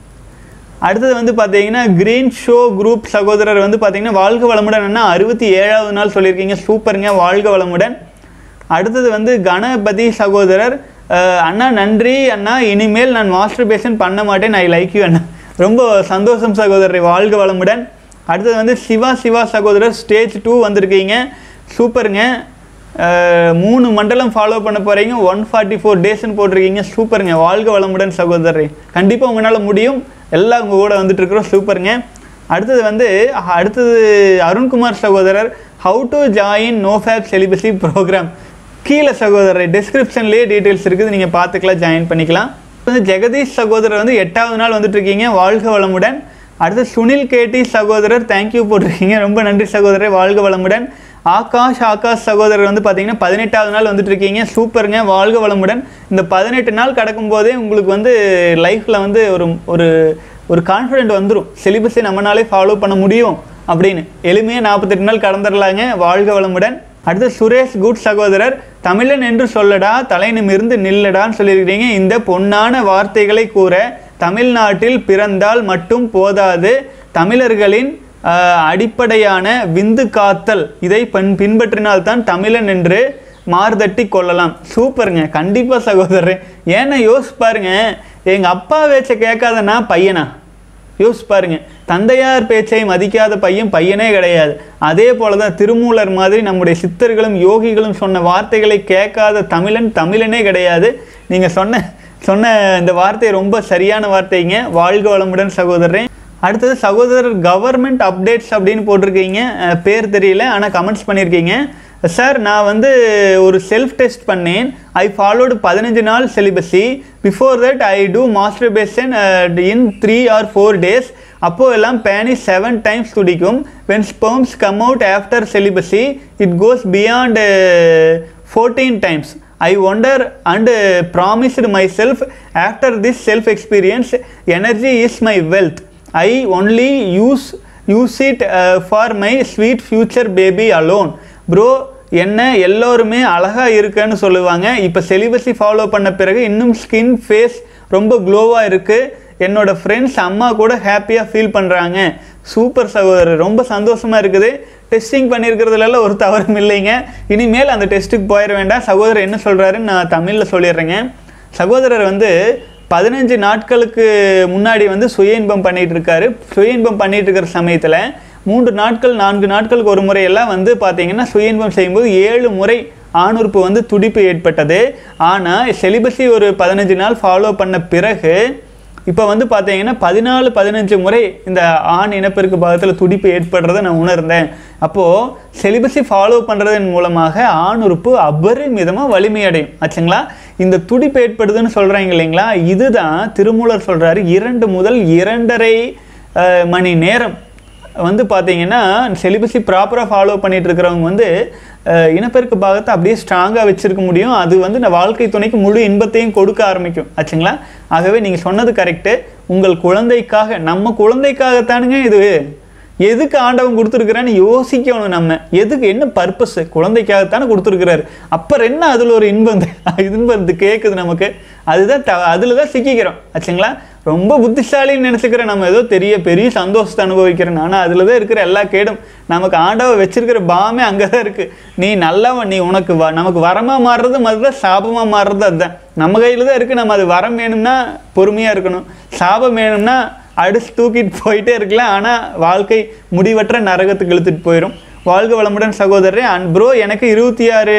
அடுத்தது வந்து பார்த்தீங்கன்னா கிரீன் ஷோ குரூப் சகோதரர் வந்து பார்த்தீங்கன்னா வாழ்க வளமுடன் அண்ணா அறுபத்தி ஏழாவது நாள் சொல்லியிருக்கீங்க சூப்பருங்க வாழ்க வளமுடன் அடுத்தது வந்து கணபதி சகோதரர் அஹ், அண்ணா நன்றி அண்ணா இனிமேல் நான் மாஸ்டர் பேஷன் பண்ண மாட்டேன் ஐ லைக் யூ அண்ணா ரொம்ப சந்தோஷம் சகோதரரை வாழ்க வளமுடன் அடுத்தது வந்து சிவா சிவா சகோதரர் ஸ்டேஜ் டூ வந்திருக்கீங்க சூப்பருங்க அஹ், மூணு மண்டலம் ஃபாலோ பண்ண போகிறீங்க ஒன் ஃபார்ட்டி ஃபோர் டேஸ்ன்னு போட்டிருக்கீங்க சூப்பருங்க வாழ்க வளமுடன் சகோதரரை கண்டிப்பாக உங்களால் முடியும் எல்லாம் உங்கள் கூட வந்துட்டு இருக்கிறோம் சூப்பருங்க அடுத்தது வந்து அடுத்தது அருண்குமார் சகோதரர் how to join NoFap celibacy programme கீழே சகோதரர் டிஸ்கிரிப்ஷன்லேயே டீட்டெயில்ஸ் இருக்குது நீங்கள் பார்த்துக்கலாம் ஜாயின் பண்ணிக்கலாம் வந்து ஜெகதீஷ் சகோதரர் வந்து எட்டாவது நாள் வந்துட்டு இருக்கீங்க வாழ்க வளமுடன் அடுத்து சுனில் கேடி சகோதரர் தேங்க்யூ போட்டிருக்கீங்க ரொம்ப நன்றி சகோதரர் வாழ்க வளமுடன் ஆகாஷ் ஆகாஷ் சகோதரர் வந்து பார்த்தீங்கன்னா பதினெட்டாவது நாள் வந்துட்டு இருக்கீங்க சூப்பருங்க வாழ்க வளமுடன் இந்த பதினெட்டு நாள் கடக்கும் போதே உங்களுக்கு வந்து லைஃப்பில் வந்து ஒரு ஒரு ஒரு கான்ஃபிடென்ட் வந்துடும் சிலிபஸை நம்மனாலே ஃபாலோ பண்ண முடியும் அப்படின்னு எளிமையாக நாற்பத்தெட்டு நாள் கடந்துடலாங்க வாழ்க வளமுடன் அடுத்து சுரேஷ் குட் சகோதரர் தமிழன் என்று சொல்லடா தலை நிமிர்ந்து நில்லடான்னு சொல்லியிருக்கிறீங்க இந்த பொன்னான வார்த்தைகளை கூற தமிழ்நாட்டில் பிறந்தால் மட்டும் போதாது தமிழர்களின் ஆஹ், அடிப்படையான விந்து காத்தல் இதை பின் பின்பற்றினால்தான் தமிழன் என்று மார்தட்டி கொள்ளலாம் சூப்பருங்க கண்டிப்பாக சகோதரர் ஏன்னா யோசிச்சு பாருங்க எங்கள் அப்பா பேச்சை கேட்காதனா பையனா யோசிச்சு பாருங்க தந்தையார் பேச்சை மதிக்காத பையன் பையனே கிடையாது அதே போல தான் திருமூலர் மாதிரி நம்முடைய சித்தர்களும் யோகிகளும் சொன்ன வார்த்தைகளை கேட்காத தமிழன் தமிழனே கிடையாது நீங்கள் சொன்ன சொன்ன இந்த வார்த்தை ரொம்ப சரியான வார்த்தைங்க வாழ்க வளமுடன் சகோதரன் அடுத்தது சகோதரர் கவர்மெண்ட் அப்டேட்ஸ் அப்படின்னு போட்டிருக்கீங்க அஹ், பேர் தெரியல ஆனால் கமெண்ட்ஸ் பண்ணியிருக்கீங்க சார் நான் வந்து ஒரு செல்ஃப் டெஸ்ட் பண்ணேன் ஐ ஃபாலோடு பதினஞ்சு நாள் celibacy before that I do masturbation in three or four days அப்போ எல்லாம் பேனி செவன் டைம்ஸ் துடிக்கும் when sperms come out after celibacy it goes beyond fourteen times I wonder and promised myself after this self experience energy is my wealth I only use use it for my sweet future baby alone bro என்ன எல்லோருமே அழகாக இருக்குன்னு சொல்லுவாங்க இப்போ செலிபஸி ஃபாலோ பண்ண பிறகு இன்னும் ஸ்கின் ஃபேஸ் ரொம்ப க்ளோவாக இருக்குது என்னோட ஃப்ரெண்ட்ஸ் அம்மா கூட ஹாப்பியாக ஃபீல் பண்ணுறாங்க சூப்பர் சகோதரர் ரொம்ப சந்தோஷமாக இருக்குது டெஸ்டிங் பண்ணியிருக்கிறதுல ஒரு தவறும் இல்லைங்க இனிமேல் அந்த டெஸ்ட்டுக்கு போயிட வேண்டாம் சகோதரர் என்ன சொல்கிறாருன்னு நான் தமிழில் சொல்லிடுறேங்க சகோதரர் வந்து பதினஞ்சு நாட்களுக்கு முன்னாடி வந்து சுய இன்பம் பண்ணிட்டு இருக்காரு சுய இன்பம் பண்ணிட்டு இருக்கிற சமயத்தில் மூன்று நாட்கள் நான்கு நாட்களுக்கு ஒரு முறையெல்லாம் வந்து பார்த்தீங்கன்னா சுய இன்பம் செய்யும்போது ஏழு முறை ஆணுறுப்பு வந்து துடிப்பு ஏற்பட்டது ஆனால் செலிபஸி ஒரு பதினஞ்சு நாள் ஃபாலோ பண்ண பிறகு இப்போ வந்து பார்த்தீங்கன்னா பதினாலு பதினஞ்சு முறை இந்த ஆண் இனப்பெருக்கு பாகத்தில் துடிப்பு ஏற்படுறதை நான் உணர்ந்தேன் அப்போது செலிபஸை ஃபாலோ பண்ணுறதன் மூலமாக ஆண் உறுப்பு அபரிமிதமாக வலிமையடையும் ஆச்சுங்களா இந்த துடிப்பு ஏற்படுதுன்னு சொல்கிறாங்க இல்லைங்களா இதுதான் திருமூலர் சொல்கிறாரு இரண்டு முதல் இரண்டரை அஹ், மணி நேரம் வந்து பார்த்தீங்கன்னா செலிபஸை ப்ராப்பராக ஃபாலோ பண்ணிட்டு இருக்கிறவங்க வந்து அஹ், இனப்பெருக்க பாகத்தை அப்படியே ஸ்ட்ராங்காக வச்சிருக்க முடியும் அது வந்து இந்த வாழ்க்கை துணைக்கு முழு இன்பத்தையும் கொடுக்க ஆரம்பிக்கும் ஆச்சுங்களா ஆகவே நீங்கள் சொன்னது கரெக்டு உங்கள் குழந்தைக்காக நம்ம குழந்தைக்காகத்தானுங்க இது எதுக்கு ஆண்டவன் கொடுத்துருக்குறான்னு யோசிக்கணும் நம்ம எதுக்கு என்ன பர்பஸ் குழந்தைக்காகத்தானே கொடுத்துருக்குறாரு அப்புறம் என்ன அதில் ஒரு இன்பம் இன்பம் இது கேட்குது நமக்கு அதுதான் த அதில் தான் சிக்கிக்கிறோம் ஆச்சுங்களா ரொம்ப புத்திசாலின்னு நினச்சிக்கிறேன் நம்ம ஏதோ தெரிய பெரிய சந்தோஷத்தை அனுபவிக்கிறேன் ஆனால் அதில் தான் இருக்கிற எல்லா கேடும் நமக்கு ஆண்டவ வச்சிருக்கிற பாமே அங்கே தான் இருக்குது நீ நல்லவன் நீ உனக்கு வ நமக்கு வரமாக மாறுறது அதுதான் சாபமாக மாறுறது அதுதான் நம்ம கையில் தான் இருக்குது நம்ம அது வரம் வேணும்னா பொறுமையாக இருக்கணும் சாபம் வேணும்னா அடிச்சு தூக்கிட்டு போயிட்டே இருக்கலாம் ஆனால் வாழ்க்கை முடிவற்ற நரகத்துக்கு இழுத்துட்டு போயிடும் வாழ்க வளமுடன் சகோதரரே அண்ட் ப்ரோ எனக்கு இருபத்தி ஆறு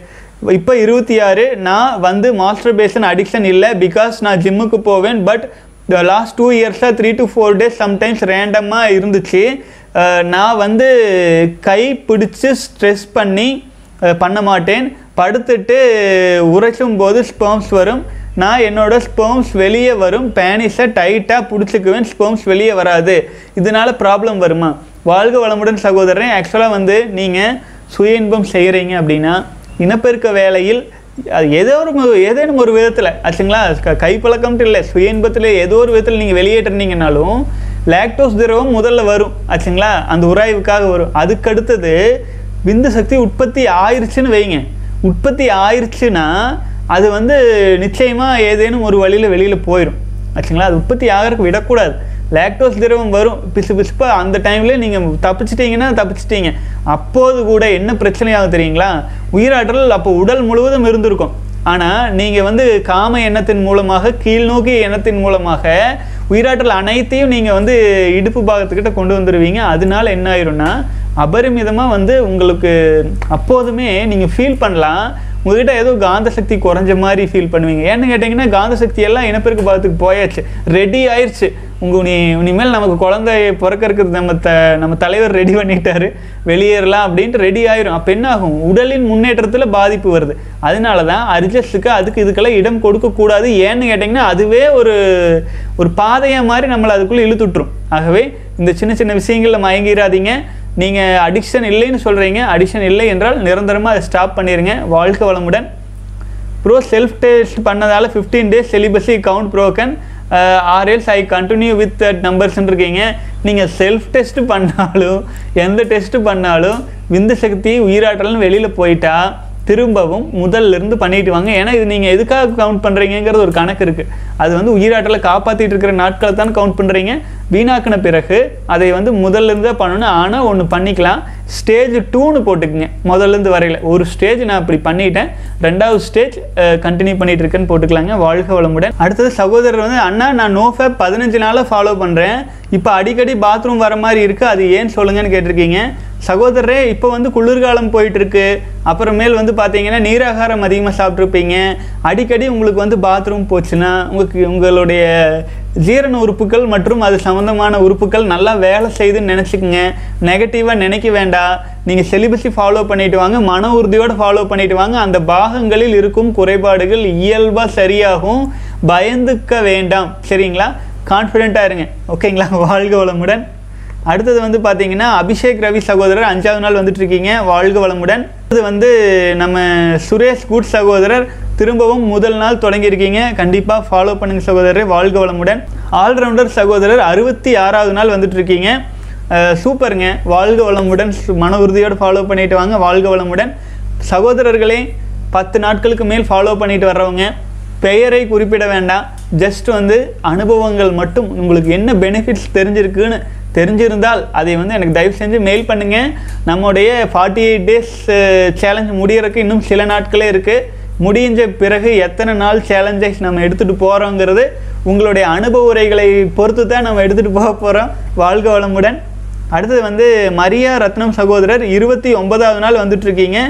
இப்போ இருபத்தி ஆறு நான் வந்து மாஸ்டர் பேசன் அடிக்ஷன் இல்லை பிகாஸ் நான் ஜிம்முக்கு போவேன் பட் லாஸ்ட் டூ இயர்ஸாக three to four days sometimes ரேண்டமாக இருந்துச்சு அஹ் நான் வந்து கை பிடிச்சி ஸ்ட்ரெஸ் பண்ணி அஹ் பண்ண மாட்டேன் படுத்துட்டு உரைக்கும் போது ஸ்பெர்ம்ஸ் வரும் நான் என்னோட ஸ்பெர்ம்ஸ் வெளியே வரும் பேனிஸை டைட்டாக பிடிச்சிக்குவேன் ஸ்பெர்ம்ஸ் வெளியே வராது இதனால ப்ராப்ளம் வருமா வாழ்க வளமுடன் சகோதரன் ஆக்சுவலாக வந்து நீங்கள் சுய இன்பம் செய்கிறீங்க அப்படின்னா இனப்பெருக்க வேலையில் அது ஏதோ ஒரு மு- ஏதேனும் ஒரு விதத்தில் ஆச்சுங்களா க- கைப்பழக்கம்ட்டு இல்லை சுய இன்பத்தில் ஏதோ ஒரு விதத்தில் நீங்கள் வெளியேற்றினீங்கனாலும் லாக்டோஸ் திரவம் முதல்ல வரும் ஆச்சுங்களா அந்த உராய்வுக்காக வரும் அதுக்கடுத்தது விந்து சக்தி உற்பத்தி ஆயிருச்சுன்னு வைங்க உற்பத்தி ஆயிருச்சுன்னா அது வந்து நிச்சயமாக ஏதேனும் ஒரு வழியில் வெளியில் போயிடும் ஆச்சுங்களா அது உற்பத்தி ஆகிறதுக்கு விடக்கூடாது லாக்டோஸ் திரவம் வரும் பிசு பிசுப்பாக அந்த டைம்லேயே நீங்கள் தப்பிச்சிட்டீங்கன்னா தப்பிச்சிட்டீங்க அப்போது கூட என்ன பிரச்சனையாகும் தெரியுங்களா உயிராற்றல் அப்போ உடல் முழுவதும் இருந்திருக்கும் ஆனால் நீங்கள் வந்து காம எண்ணத்தின் மூலமாக கீழ்நோக்கிய எண்ணத்தின் மூலமாக உயிராற்றல் அனைத்தையும் நீங்கள் வந்து இடுப்பு பாகத்துக்கிட்ட கொண்டு வந்துடுவீங்க அதனால என்ன ஆயிரும்னா அபரிமிதமாக வந்து உங்களுக்கு அப்போதுமே நீங்கள் ஃபீல் பண்ணலாம் உங்ககிட்ட ஏதோ காந்த சக்தி குறைஞ்ச மாதிரி ஃபீல் பண்ணுவீங்க ஏன்னு கேட்டிங்கன்னா காந்த சக்தி எல்லாம் இனப்பெருக்க பாகத்துக்கு போயாச்சு ரெடி ஆயிடுச்சு உங்க நீ இனிமேல் நமக்கு குழந்தை பிறக்கறதுக்கு நம்ம த நம்ம தலைவர் ரெடி பண்ணிட்டாரு வெளியேறலாம் அப்படின்ட்டு ரெடி ஆயிரும் அப்போ என்ன ஆகும் உடலின் முன்னேற்றத்தில் பாதிப்பு வருது அதனால தான் அரிஜஸ்ட்டுக்கு அதுக்கு இதுக்கெல்லாம் இடம் கொடுக்கக்கூடாது ஏன்னு கேட்டிங்கன்னா அதுவே ஒரு ஒரு பாதையாக மாதிரி நம்மளை அதுக்குள்ளே இழுத்துட்ரும் ஆகவே இந்த சின்ன சின்ன விஷயங்களில் மயங்கிடாதீங்க நீங்கள் அடிக்ஷன் இல்லைன்னு சொல்கிறீங்க அடிக்ஷன் இல்லை என்றால் நிரந்தரமாக அதை ஸ்டாப் பண்ணிடுங்க வாழ்க்கை வளமுடன் ப்ரோ செல்ஃப் டெஸ்ட் பண்ணதால fifteen days celibacy count broken ஆர்எல்ஸ் ஐ கண்டினியூ வித் தட் நம்பர்ஸ்ன்னு இருக்கீங்க நீங்கள் செல்ஃப் டெஸ்ட் பண்ணாலும் எந்த டெஸ்ட் பண்ணாலும் விந்து சக்தி உயிராற்றல்னு வெளியில் போயிட்டா திரும்பவும் முதல்ல இருந்து பண்ணிட்டு வாங்க ஏன்னா இது நீங்கள் எதுக்காக கவுண்ட் பண்ணுறீங்கிறது ஒரு கணக்கு இருக்குது அது வந்து உயிராற்றலை காப்பாற்றிட்டு இருக்கிற நாட்களை தான் கவுண்ட் பண்ணுறீங்க வீணாக்கின பிறகு அதை வந்து முதல்ல இருந்தே பண்ணணும் ஆனால் ஒன்று பண்ணிக்கலாம் ஸ்டேஜ் டூன்னு போட்டுக்குங்க முதல்ல இருந்து வரையில ஒரு ஸ்டேஜ் நான் இப்படி பண்ணிட்டேன் ரெண்டாவது ஸ்டேஜ் கண்டினியூ பண்ணிட்டு இருக்கேன்னு போட்டுக்கலாங்க வாழ்க வளமுடன் அடுத்தது சகோதரர் வந்து அண்ணா நான் நோஃபேப் பதினஞ்சு நாளாக ஃபாலோ பண்ணுறேன் இப்போ அடிக்கடி பாத்ரூம் வர மாதிரி இருக்குது அது ஏன்னு சொல்லுங்கன்னு கேட்டிருக்கீங்க சகோதரரே இப்போ வந்து குளிர்காலம் போயிட்டு இருக்கு அப்புறமேல் வந்து பார்த்தீங்கன்னா நீராகாரம் அதிகமாக சாப்பிட்ருப்பீங்க அடிக்கடி உங்களுக்கு வந்து பாத்ரூம் போச்சுன்னா உங்களுக்கு உங்களுடைய ஜீரண உறுப்புகள் மற்றும் அது சம்மந்தமான உறுப்புகள் நல்லா வேலை செய்துன்னு நினச்சிக்கங்க நெகட்டிவாக நினைக்க வேண்டாம் நீங்கள் செலிபஸி ஃபாலோ பண்ணிட்டு வாங்க மன உறுதியோடு ஃபாலோ பண்ணிட்டு வாங்க அந்த பாகங்களில் இருக்கும் குறைபாடுகள் இயல்பாக சரியாகும் பயந்துக்க வேண்டாம் சரிங்களா கான்ஃபிடென்ட்டாக இருங்க ஓகேங்களா வாழ்க வளமுடன் அடுத்தது வந்து பார்த்தீங்கன்னா அபிஷேக் ரவி சகோதரர் அஞ்சாவது நாள் வந்துட்டு இருக்கீங்க வாழ்க வளமுடன் இது வந்து நம்ம சுரேஷ் குட் சகோதரர் திரும்பவும் முதல் நாள் தொடங்கியிருக்கீங்க கண்டிப்பாக ஃபாலோ பண்ணுங்க சகோதரர் வாழ்க வளமுடன் ஆல்ரவுண்டர் சகோதரர் அறுபத்தி ஆறாவது நாள் வந்துட்டு இருக்கீங்க அஹ் சூப்பருங்க வாழ்க வளமுடன் சு- மன உறுதியோடு ஃபாலோ பண்ணிட்டு வாங்க வாழ்க வளமுடன் சகோதரர்களே பத்து நாட்களுக்கு மேல் ஃபாலோ பண்ணிட்டு வர்றவங்க பெயரை குறிப்பிட வேண்டாம் ஜஸ்ட் வந்து அனுபவங்கள் மட்டும் உங்களுக்கு என்ன பெனிஃபிட்ஸ் தெரிஞ்சிருக்குன்னு தெரிஞ்சிருந்தால் அதை வந்து எனக்கு தயவு செஞ்சு மெயில் பண்ணுங்க நம்முடைய ஃபார்ட்டி எயிட் டேஸ் சேலஞ்ச் முடியறதுக்கு இன்னும் சில நாட்களே இருக்குது முடிஞ்ச பிறகு எத்தனை நாள் சேலஞ்சஸ் நம்ம எடுத்துகிட்டு போகிறோங்கிறது உங்களுடைய அனுபவ உரைகளை பொறுத்து தான் நம்ம எடுத்துகிட்டு போக போகிறோம் வாழ்க வளமுடன் அடுத்தது வந்து மரியா ரத்னம் சகோதரர் இருபத்தி ஒன்பதாவது நாள் வந்துட்டு இருக்கீங்க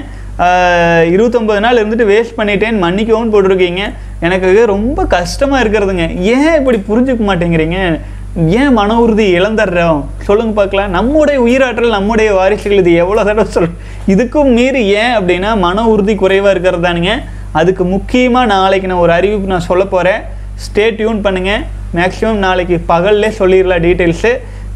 ஆஹ் இருபத்தொன்பது நாள் இருந்துட்டு வேஸ்ட் பண்ணிட்டேன் மன்னிக்கவும் போட்டிருக்கீங்க எனக்கு ரொம்ப கஷ்டமாக இருக்கிறதுங்க ஏன் இப்படி புரிஞ்சுக்க மாட்டேங்கிறீங்க ஏன் மன உறுதி இழந்துடுறோம் சொல்லுங்க பார்க்கலாம் நம்முடைய உயிராற்றல் நம்முடைய வாரிசுகள் இது எவ்வளோ தடவை சொல் இதுக்கும் மீறி ஏன் அப்படின்னா மன உறுதி குறைவாக இருக்கிறது தானுங்க அதுக்கு முக்கியமாக நாளைக்கு நான் ஒரு அறிவிப்பு நான் சொல்ல போகிறேன் ஸ்டே டியூன் பண்ணுங்கள் மேக்ஸிமம் நாளைக்கு பகல்லே சொல்லிடலாம் டீட்டெயில்ஸு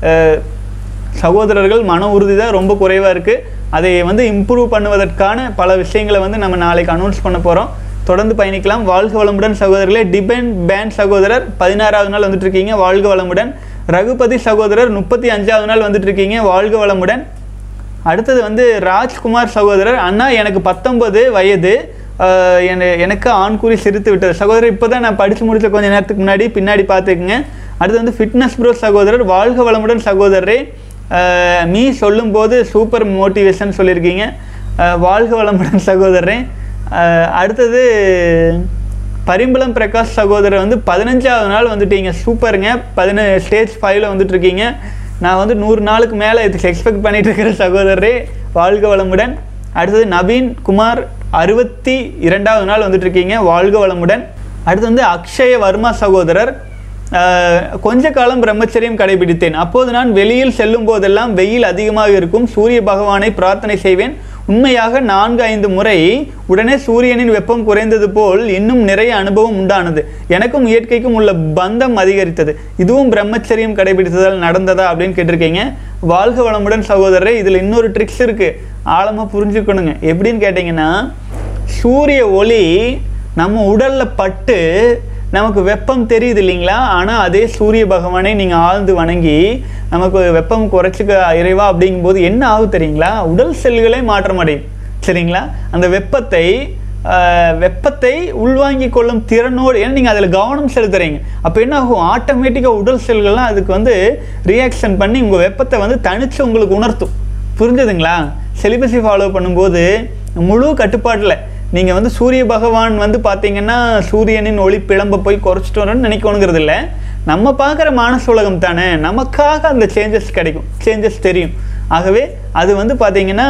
சகோதரர்கள் மன உறுதி தான் ரொம்ப குறைவாக இருக்குது அதை வந்து இம்ப்ரூவ் பண்ணுவதற்கான பல விஷயங்களை வந்து நம்ம நாளைக்கு அனௌன்ஸ் பண்ண போகிறோம் தொடர்ந்து பயணிக்கலாம் வாழ்க வளமுடன் சகோதரர்களே டிபென் பேன் சகோதரர் பதினாறாவது நாள் வந்துட்டு இருக்கீங்க வாழ்க வளமுடன் ரகுபதி சகோதரர் முப்பத்தி அஞ்சாவது நாள் வந்துட்டு இருக்கீங்க வாழ்க வளமுடன் அடுத்தது வந்து ராஜ்குமார் சகோதரர் அண்ணா எனக்கு பத்தொன்பது வயது அஹ், என- எனக்கு ஆண்குறி சிரித்து விட்டது சகோதரர் இப்போ தான் நான் படித்து முடிச்ச கொஞ்ச நேரத்துக்கு முன்னாடி பின்னாடி பார்த்துக்குங்க அடுத்து வந்து ஃபிட்னஸ் ப்ரோ சகோதரர் வாழ்க வளமுடன் சகோதரரே அஹ், மீ சொல்லும்போது சூப்பர் மோட்டிவேஷன் சொல்லியிருக்கீங்க அஹ், வாழ்க வளமுடன் சகோதரரே அஹ், அடுத்தது பரிம்பளம் பிரகாஷ் சகோதரர் வந்து பதினஞ்சாவது நாள் வந்துட்டீங்க சூப்பருங்க பதின ஸ்டேஜ் ஃபைவ்ல வந்துட்டு இருக்கீங்க நான் வந்து நூறு நாளுக்கு மேலே இதுக்கு எக்ஸ்பெக்ட் பண்ணிட்டு இருக்கிற சகோதரரே வாழ்க வளமுடன் அடுத்தது நவீன் குமார் அறுபத்தி இரண்டாவது நாள் வந்துட்டு இருக்கீங்க வாழ்க வளமுடன் அடுத்து வந்து அக்ஷய வர்மா சகோதரர் ஆஹ், கொஞ்ச காலம் பிரம்மச்சரியம் கடைபிடித்தேன் அப்போது நான் வெளியில் செல்லும் போதெல்லாம் வெயில் அதிகமாக இருக்கும் சூரிய பகவானை பிரார்த்தனை செய்வேன் உண்மையாக நான்கு ஐந்து முறை உடனே சூரியனின் வெப்பம் குறைந்தது போல் இன்னும் நிறைய அனுபவம் உண்டானது எனக்கும் இயற்கைக்கும் உள்ள பந்தம் அதிகரித்தது இதுவும் பிரம்மச்சரியம் கடைபிடித்ததால் நடந்ததா அப்படின்னு கேட்டிருக்கீங்க வாழ்க வளமுடன் சகோதரரே இதில் இன்னொரு ட்ரிக்ஸ் இருக்குது ஆழமாக புரிஞ்சுக்கணுங்க எப்படின்னு கேட்டிங்கன்னா சூரிய ஒளி நம்ம உடலில் பட்டு நமக்கு வெப்பம் தெரியுது இல்லைங்களா ஆனால் அதே சூரிய பகவானை நீங்கள் ஆழ்ந்து வணங்கி நமக்கு வெப்பம் குறைச்சிக்க இறைவா அப்படிங்கும்போது என்ன ஆகும் தெரியுங்களா உடல் செல்களே மாற்றம் அடையும் சரிங்களா அந்த வெப்பத்தை ஆஹ், வெப்பத்தை உள்வாங்கிக் கொள்ளும் திறனோடு ஏன்னா நீங்கள் அதில் கவனம் செலுத்துறீங்க அப்போ என்ன ஆகும் ஆட்டோமேட்டிக்காக உடல் செல்கள்லாம் அதுக்கு வந்து ரியாக்ஷன் பண்ணி உங்கள் வெப்பத்தை வந்து தனிச்சு உங்களுக்கு உணர்த்தும் புரிஞ்சுதுங்களா செலிபஸை ஃபாலோ பண்ணும்போது முழு கட்டுப்பாட்டில் நீங்கள் வந்து சூரிய பகவான் வந்து பார்த்தீங்கன்னா சூரியனின் ஒளி பிளம்ப போய் குறைச்சிட்டு வரணும்னு நினைக்கணுங்கிறது இல்லை நம்ம பார்க்குற மானச உலகம் தானே நமக்காக அந்த சேஞ்சஸ் கிடைக்கும் சேஞ்சஸ் தெரியும் ஆகவே அது வந்து பார்த்தீங்கன்னா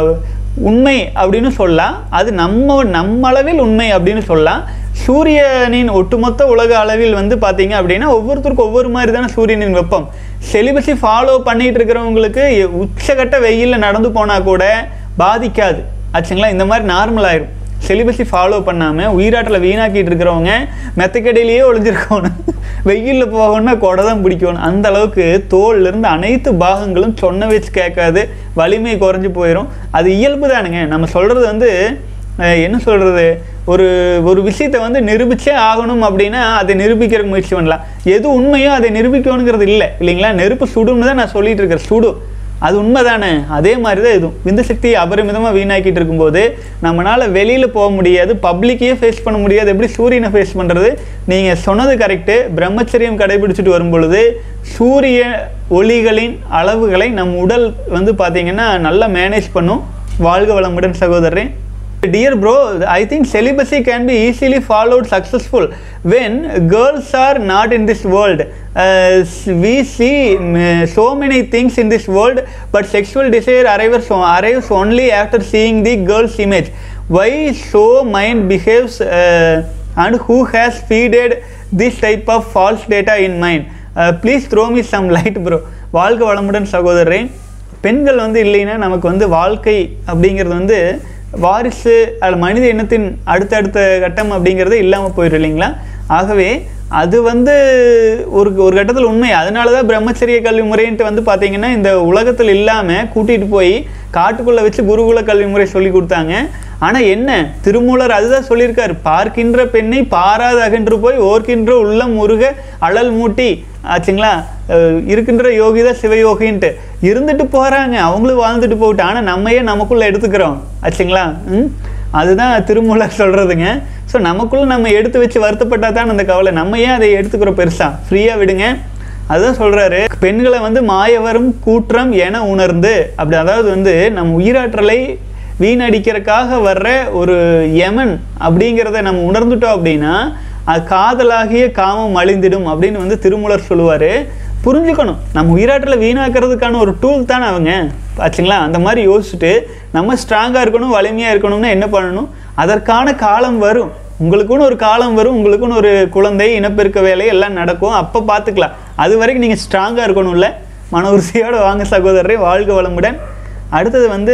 உண்மை அப்படின்னு சொல்லலாம் அது நம்ம நம்ம அளவில் உண்மை அப்படின்னு சொல்லலாம் சூரியனின் ஒட்டுமொத்த உலக அளவில் வந்து பார்த்தீங்க அப்படின்னா ஒவ்வொருத்தருக்கும் ஒவ்வொரு மாதிரி தானே சூரியனின் வெப்பம் செலிபஸை ஃபாலோ பண்ணிட்டு இருக்கிறவங்களுக்கு எ- உச்சகட்ட வெயிலில் நடந்து போனால் கூட பாதிக்காது ஆச்சுங்களா இந்த மாதிரி நார்மல் ஆயிரும் செலிபஸை ஃபாலோ பண்ணாமல் உயிராட்டில் வீணாக்கிட்டு இருக்கிறவங்க மெத்தக்கடையிலேயே ஒளிஞ்சிருக்கணும் வெயிலில் போகணும்னா கொடை தான் பிடிக்கணும் அந்த அளவுக்கு தோல்ல இருந்து அனைத்து பாகங்களும் சொன்ன வச்சு கேட்காது வலிமை குறைஞ்சு போயிடும் அது இயல்பு தானுங்க நம்ம சொல்கிறது வந்து அஹ், என்ன சொல்கிறது ஒரு ஒரு விஷயத்தை வந்து நிரூபிச்சே ஆகணும் அப்படின்னா அதை நிரூபிக்கிற முயற்சி பண்ணலாம் எது உண்மையோ அதை நிரூபிக்கணுங்கிறது இல்லை இல்லைங்களா நெருப்பு சுடும்னு தான் நான் சொல்லிட்டு இருக்கிறேன் சுடு அது உண்மைதானே அதே மாதிரி தான் இதுவும் விந்து சக்தியை அபரிமிதமாக வீணாக்கிட்டு இருக்கும்போது நம்மளால் வெளியில் போக முடியாது பப்ளிக்கையே ஃபேஸ் பண்ண முடியாது எப்படி சூரியனை ஃபேஸ் பண்ணுறது நீங்கள் சொன்னது கரெக்டு பிரம்மச்சரியம் கடைபிடிச்சிட்டு வரும் பொழுது சூரிய ஒளிகளின் அளவுகளை நம் உடல் வந்து பார்த்தீங்கன்னா நல்லா மேனேஜ் பண்ணும் வாழ்க வளமுடன் சகோதரரே Dear bro, I think celibacy can be easily followed successful when girls are not in this world. Uh, we see mm, so many things in this world, but sexual desire arrives, arrives only after seeing the girl's image. Why so mind behaves uh, and who has feeded this type of false data in mind? Uh, please throw me some light bro. வாழ்க வளமுடன் சகோதரரே பெண்கள் வந்து இல்லைன்னா நமக்கு வந்து வாழ்க்கை அப்படிங்கிறது வந்து வாரிசு அல்ல மனித இனத்தின் அடுத்தடுத்த கட்டம் அப்படிங்கிறதே இல்லாமல் போயிடும் இல்லைங்களா ஆகவே அது வந்து ஒரு ஒரு கட்டத்தில் உண்மை அதனால தான் பிரம்மச்சரிய கல்வி முறைன்ட்டு வந்து பார்த்தீங்கன்னா இந்த உலகத்தில் இல்லாமல் கூட்டிகிட்டு போய் காட்டுக்குள்ளே வச்சு குருகுல கல்வி முறை சொல்லி கொடுத்தாங்க ஆனால் என்ன திருமூலர் அதுதான் சொல்லியிருக்காரு பார்க்கின்ற பெண்ணை பாராது அகன்று போய் ஓர்க்கின்ற உள்ளம் முருக அழல் மூட்டி ஆச்சுங்களா அஹ் இருக்கின்ற யோகிதா சிவயோகின்ட்டு இருந்துட்டு போகிறாங்க அவங்களும் வாழ்ந்துட்டு போகட்டு ஆனால் நம்மையே நமக்குள்ளே எடுத்துக்கிறோம் ஆச்சுங்களா ம் அதுதான் திருமூலர் சொல்கிறதுங்க ஸோ நமக்குள்ளே நம்ம எடுத்து வச்சு வருத்தப்பட்டால் தான் அந்த கவலை நம்ம ஏன் அதை எடுத்துக்கிறோம் பெருசாக ஃப்ரீயாக விடுங்க அதுதான் சொல்கிறாரு பெண்களை வந்து மாயவரும் கூற்றம் என உணர்ந்து அப்படி அதாவது வந்து நம்ம உயிராற்றலை வீணடிக்கிறதுக்காக வர்ற ஒரு யமன் அப்படிங்கிறத நம்ம உணர்ந்துட்டோம் அப்படின்னா அது காதலாகிய காமம் அழிந்திடும் அப்படின்னு வந்து திருமூலர் சொல்லுவார் புரிஞ்சுக்கணும் நம்ம உயிராற்றலை வீணாக்கிறதுக்கான ஒரு டூல் தானே அவங்க ஆச்சுங்களா அந்த மாதிரி யோசிச்சுட்டு நம்ம ஸ்ட்ராங்காக இருக்கணும் வலிமையாக இருக்கணும்னா என்ன பண்ணணும் அதற்கான காலம் வரும் உங்களுக்குன்னு ஒரு காலம் வரும் உங்களுக்குன்னு ஒரு குழந்தை இனப்பெருக்க வேலை எல்லாம் நடக்கும் அப்போ பார்த்துக்கலாம் அது வரைக்கும் நீங்கள் ஸ்ட்ராங்காக இருக்கணும்ல மன உறுதியோடு வாங்க சகோதரரை வாழ்க வளமுடன் அடுத்தது வந்து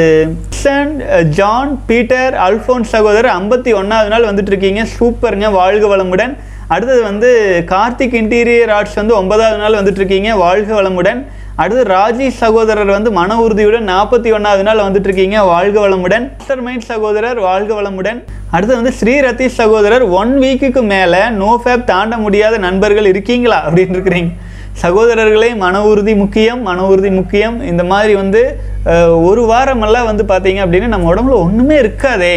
சென்ட் ஜான் பீட்டர் அல்ஃபோன்ஸ் சகோதரர் ஐம்பத்தி ஒன்றாவது நாள் வந்துட்டு இருக்கீங்க சூப்பருங்க வாழ்க வளமுடன் அடுத்தது வந்து கார்த்திக் இன்டீரியர் ஆர்ட்ஸ் வந்து ஒன்பதாவது நாள் வந்துட்டு இருக்கீங்க வாழ்க வளமுடன் அடுத்து ராஜி சகோதரர் வந்து மன உறுதியுடன் நாற்பத்தி ஒன்றாவது நாள் வந்துட்டு இருக்கீங்க வாழ்க வளமுடன் மாஸ்டர் மைண்ட் சகோதரர் வாழ்க வளமுடன் அடுத்து வந்து ஸ்ரீ ரதீஷ் சகோதரர் ஒன் வீக்குக்கு மேலே நோ ஃபேப் தாண்ட முடியாத நண்பர்கள் இருக்கீங்களா அப்படின்னு இருக்கிறீங்க சகோதரர்களே மன உறுதி முக்கியம் மன உறுதி முக்கியம் இந்த மாதிரி வந்து அஹ், ஒரு வாரமெல்லாம் வந்து பார்த்தீங்க அப்படின்னா நம்ம உடம்புல ஒன்றுமே இருக்காதே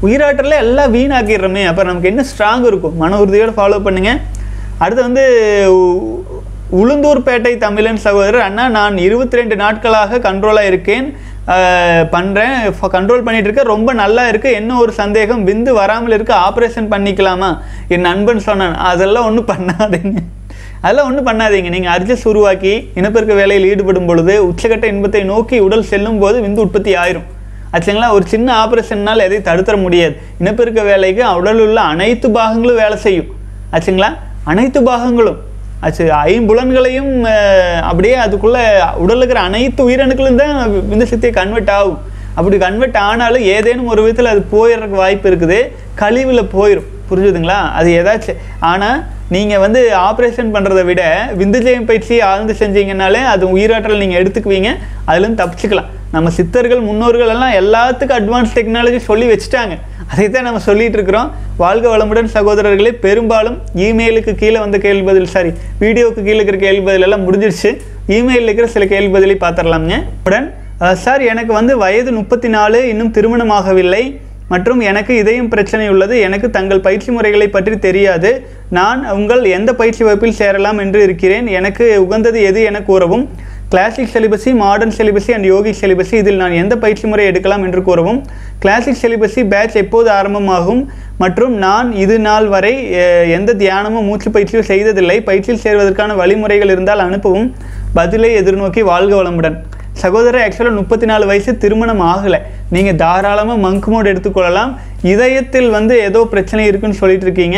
உயிராற்றலை எல்லாம் வீணாக்கிடுறோமே அப்போ நமக்கு என்ன ஸ்ட்ராங் இருக்கும் மன உறுதியோடு ஃபாலோ பண்ணுங்கள் அடுத்து வந்து உ- உளுந்தூர்பேட்டை தமிழன் சகோதரர் அண்ணா நான் இருபத்தி ரெண்டு நாட்களாக கண்ட்ரோலாக இருக்கேன் பண்ணுறேன் கண்ட்ரோல் பண்ணிட்டு இருக்கேன் ரொம்ப நல்லா இருக்கு என்ன ஒரு சந்தேகம் விந்து வராமல் இருக்க ஆப்ரேஷன் பண்ணிக்கலாமா என் நண்பன் சொன்னான் அதெல்லாம் ஒன்றும் பண்ணாதீங்க அதெல்லாம் ஒன்றும் பண்ணாதீங்க நீங்கள் அர்ஜஸ் உருவாக்கி இனப்பெருக்க வேலையில் ஈடுபடும் பொழுது உச்சகட்ட இன்பத்தை நோக்கி உடல் செல்லும் போது விந்து உற்பத்தி ஆயிரும் ஆச்சுங்களா ஒரு சின்ன ஆப்ரேஷன்னால் எதையும் தடுத்துற முடியாது இனப்பெருக்க வேலைக்கு உடலில் உள்ள அனைத்து பாகங்களும் வேலை செய்யும் ஆச்சுங்களா அனைத்து பாகங்களும் ஆச்சு ஐம்புலன்களையும் அஹ், அப்படியே அதுக்குள்ள உடல்ல இருக்கிற அனைத்து உயிரணுக்களும் தான் இந்த சக்தியை கன்வெர்ட் ஆகும் அப்படி கன்வெர்ட் ஆனாலும் ஏதேனும் ஒரு விதத்தில் அது போயிடுறதுக்கு வாய்ப்பு இருக்குது கழிவில் போயிடும் புரிஞ்சுதுங்களா அது ஏதாச்சும் ஆனால் நீங்கள் வந்து ஆப்ரேஷன் பண்ணுறதை விட விந்துஜயம் பயிற்சி ஆழ்ந்து செஞ்சீங்கனாலே அது உயிராற்றல் நீங்கள் எடுத்துக்குவீங்க அதுலேருந்து தப்பிச்சுக்கலாம் நம்ம சித்தர்கள் முன்னோர்கள் எல்லாம் எல்லாத்துக்கும் அட்வான்ஸ் டெக்னாலஜி சொல்லி வச்சுட்டாங்க அதை தான் நம்ம சொல்லிட்டு இருக்கிறோம் வாழ்க வளமுடன் சகோதரர்களே பெரும்பாலும் இமெயிலுக்கு கீழே வந்த கேள்வி பதில் சாரி வீடியோவுக்கு கீழே இருக்கிற கேள்வி பதில் எல்லாம் முடிஞ்சிருச்சு இமெயிலில் இருக்கிற சில கேள்வி பதிலை பார்த்துடலாம்ங்க உடன் அஹ், சார் எனக்கு வந்து வயது முப்பத்தி நாலு இன்னும் திருமணமாகவில்லை மற்றும் எனக்கு இதயம் பிரச்சனை உள்ளது எனக்கு தங்கள் பயிற்சி முறைகளை பற்றி தெரியாது நான் உங்கள் எந்த பயிற்சி வகுப்பில் சேரலாம் என்று இருக்கிறேன் எனக்கு உகந்தது எது என கூறவும் classic celibacy modern celibacy and yogic celibacy இதில் நான் எந்த பயிற்சி முறை எடுக்கலாம் என்று கூறவும் கிளாசிக் சிலிபஸி பேட்ச் எப்போது ஆரம்பமாகும் மற்றும் நான் இது நாள் வரை அஹ், எந்த தியானமும் மூச்சு பயிற்சியும் செய்ததில்லை பயிற்சியில் சேர்வதற்கான வழிமுறைகள் இருந்தால் அனுப்பவும் பதிலை எதிர்நோக்கி வாழ்க வளமுடன் சகோதரர் ஆக்சுவலாக முப்பத்தி நாலு வயசு திருமணம் ஆகலை நீங்கள் தாராளமாக மங்க் மோட் எடுத்துக்கொள்ளலாம் இதயத்தில் வந்து ஏதோ பிரச்சனை இருக்குன்னு சொல்லிட்டு இருக்கீங்க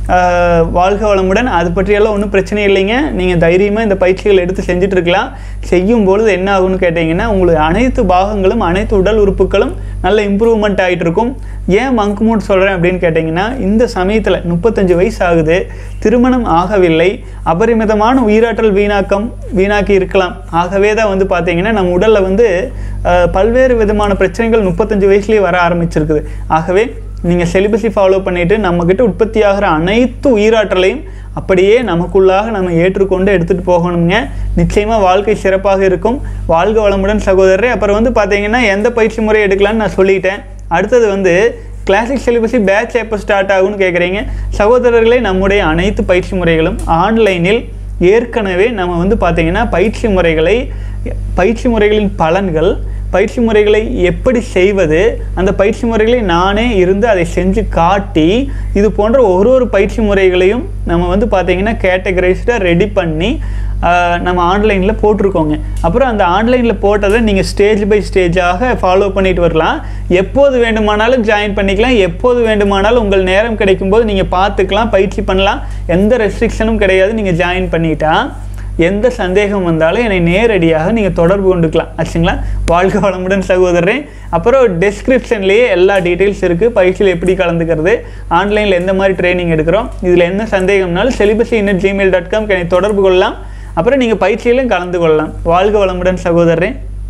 ஆஹ் வாழ்க வளமுடன் அது பற்றியெல்லாம் ஒன்றும் பிரச்சனை இல்லைங்க நீங்கள் தைரியமாக இந்த பயிற்சிகள் எடுத்து செஞ்சுட்டு இருக்கலாம் செய்யும் பொழுது என்ன ஆகும்னு கேட்டிங்கன்னா உங்களுக்கு அனைத்து பாகங்களும் அனைத்து உடல் உறுப்புகளும் நல்ல இம்ப்ரூவ்மெண்ட் ஆகிட்டு இருக்கும் ஏன் மங்க் மூட் சொல்கிறேன் அப்படின்னு கேட்டிங்கன்னா இந்த சமயத்தில் முப்பத்தஞ்சு வயசு ஆகுது திருமணம் ஆகவில்லை அபரிமிதமான உயிராற்றல் வீணாக்கம் வீணாக்கி இருக்கலாம் ஆகவே தான் வந்து பார்த்தீங்கன்னா நம்ம உடலில் வந்து ஆஹ், பல்வேறு விதமான பிரச்சனைகள் முப்பத்தஞ்சு வயசுலேயே வர ஆரம்பிச்சிருக்குது ஆகவே நீங்கள் செலிபஸை ஃபாலோ பண்ணிவிட்டு நம்மக்கிட்ட உற்பத்தி ஆகிற அனைத்து உயிராற்றலையும் அப்படியே நமக்குள்ளாக நம்ம ஏற்றுக்கொண்டு எடுத்துகிட்டு போகணுங்க நிச்சயமாக வாழ்க்கை சிறப்பாக இருக்கும் வாழ்க வளமுடன் சகோதரரே அப்புறம் வந்து பார்த்தீங்கன்னா எந்த பயிற்சி முறை எடுக்கலாம்னு நான் சொல்லிட்டேன் அடுத்தது வந்து கிளாசிக் சிலிபஸி பேட்ச் எப்போ ஸ்டார்ட் ஆகும்னு கேட்குறீங்க சகோதரர்களே நம்முடைய அனைத்து பயிற்சி முறைகளும் ஆன்லைனில் ஏற்கனவே நம்ம வந்து பார்த்தீங்கன்னா பயிற்சி முறைகளை பயிற்சி முறைகளின் பலன்கள் பயிற்சி முறைகளை எப்படி செய்வது அந்த பயிற்சி முறைகளை நானே இருந்து அதை செஞ்சு காட்டி இது போன்ற ஒரு ஒரு பயிற்சி முறைகளையும் நம்ம வந்து பார்த்தீங்கன்னா கேட்டகரைஸ்டாக ரெடி பண்ணி ஆஹ், நம்ம ஆன்லைனில் போட்டிருக்கோங்க அப்புறம் அந்த ஆன்லைனில் போட்டதை நீங்கள் ஸ்டேஜ் பை ஸ்டேஜாக ஃபாலோ பண்ணிட்டு வரலாம் எப்போது வேண்டுமானாலும் ஜாயின் பண்ணிக்கலாம் எப்போது வேண்டுமானாலும் உங்கள் நேரம் கிடைக்கும்போது நீங்கள் பார்த்துக்கலாம் பயிற்சி பண்ணலாம் எந்த ரெஸ்ட்ரிக்ஷனும் கிடையாது நீங்கள் ஜாயின் பண்ணிட்டா எந்த சந்தேகம் வந்தாலும் என்னை நேரடியாக நீங்கள் தொடர்பு கொண்டுக்கலாம் ஆச்சுங்களா வாழ்க வளமுடன் சகோதரரே அப்புறம் டெஸ்கிரிப்ஷன்லேயே எல்லா டீட்டெயில்ஸ் இருக்குது பயிற்சியில் எப்படி கலந்துக்கிறது ஆன்லைனில் எந்த மாதிரி ட்ரைனிங் எடுக்கிறோம் இதில் என்ன சந்தேகம்னாலும் celibacy innate Gmail dot com என்னை தொடர்பு கொள்ளலாம் அப்புறம் நீங்கள் பயிற்சியிலும் கலந்து கொள்ளலாம் வாழ்க வளமுடன் சகோதரரே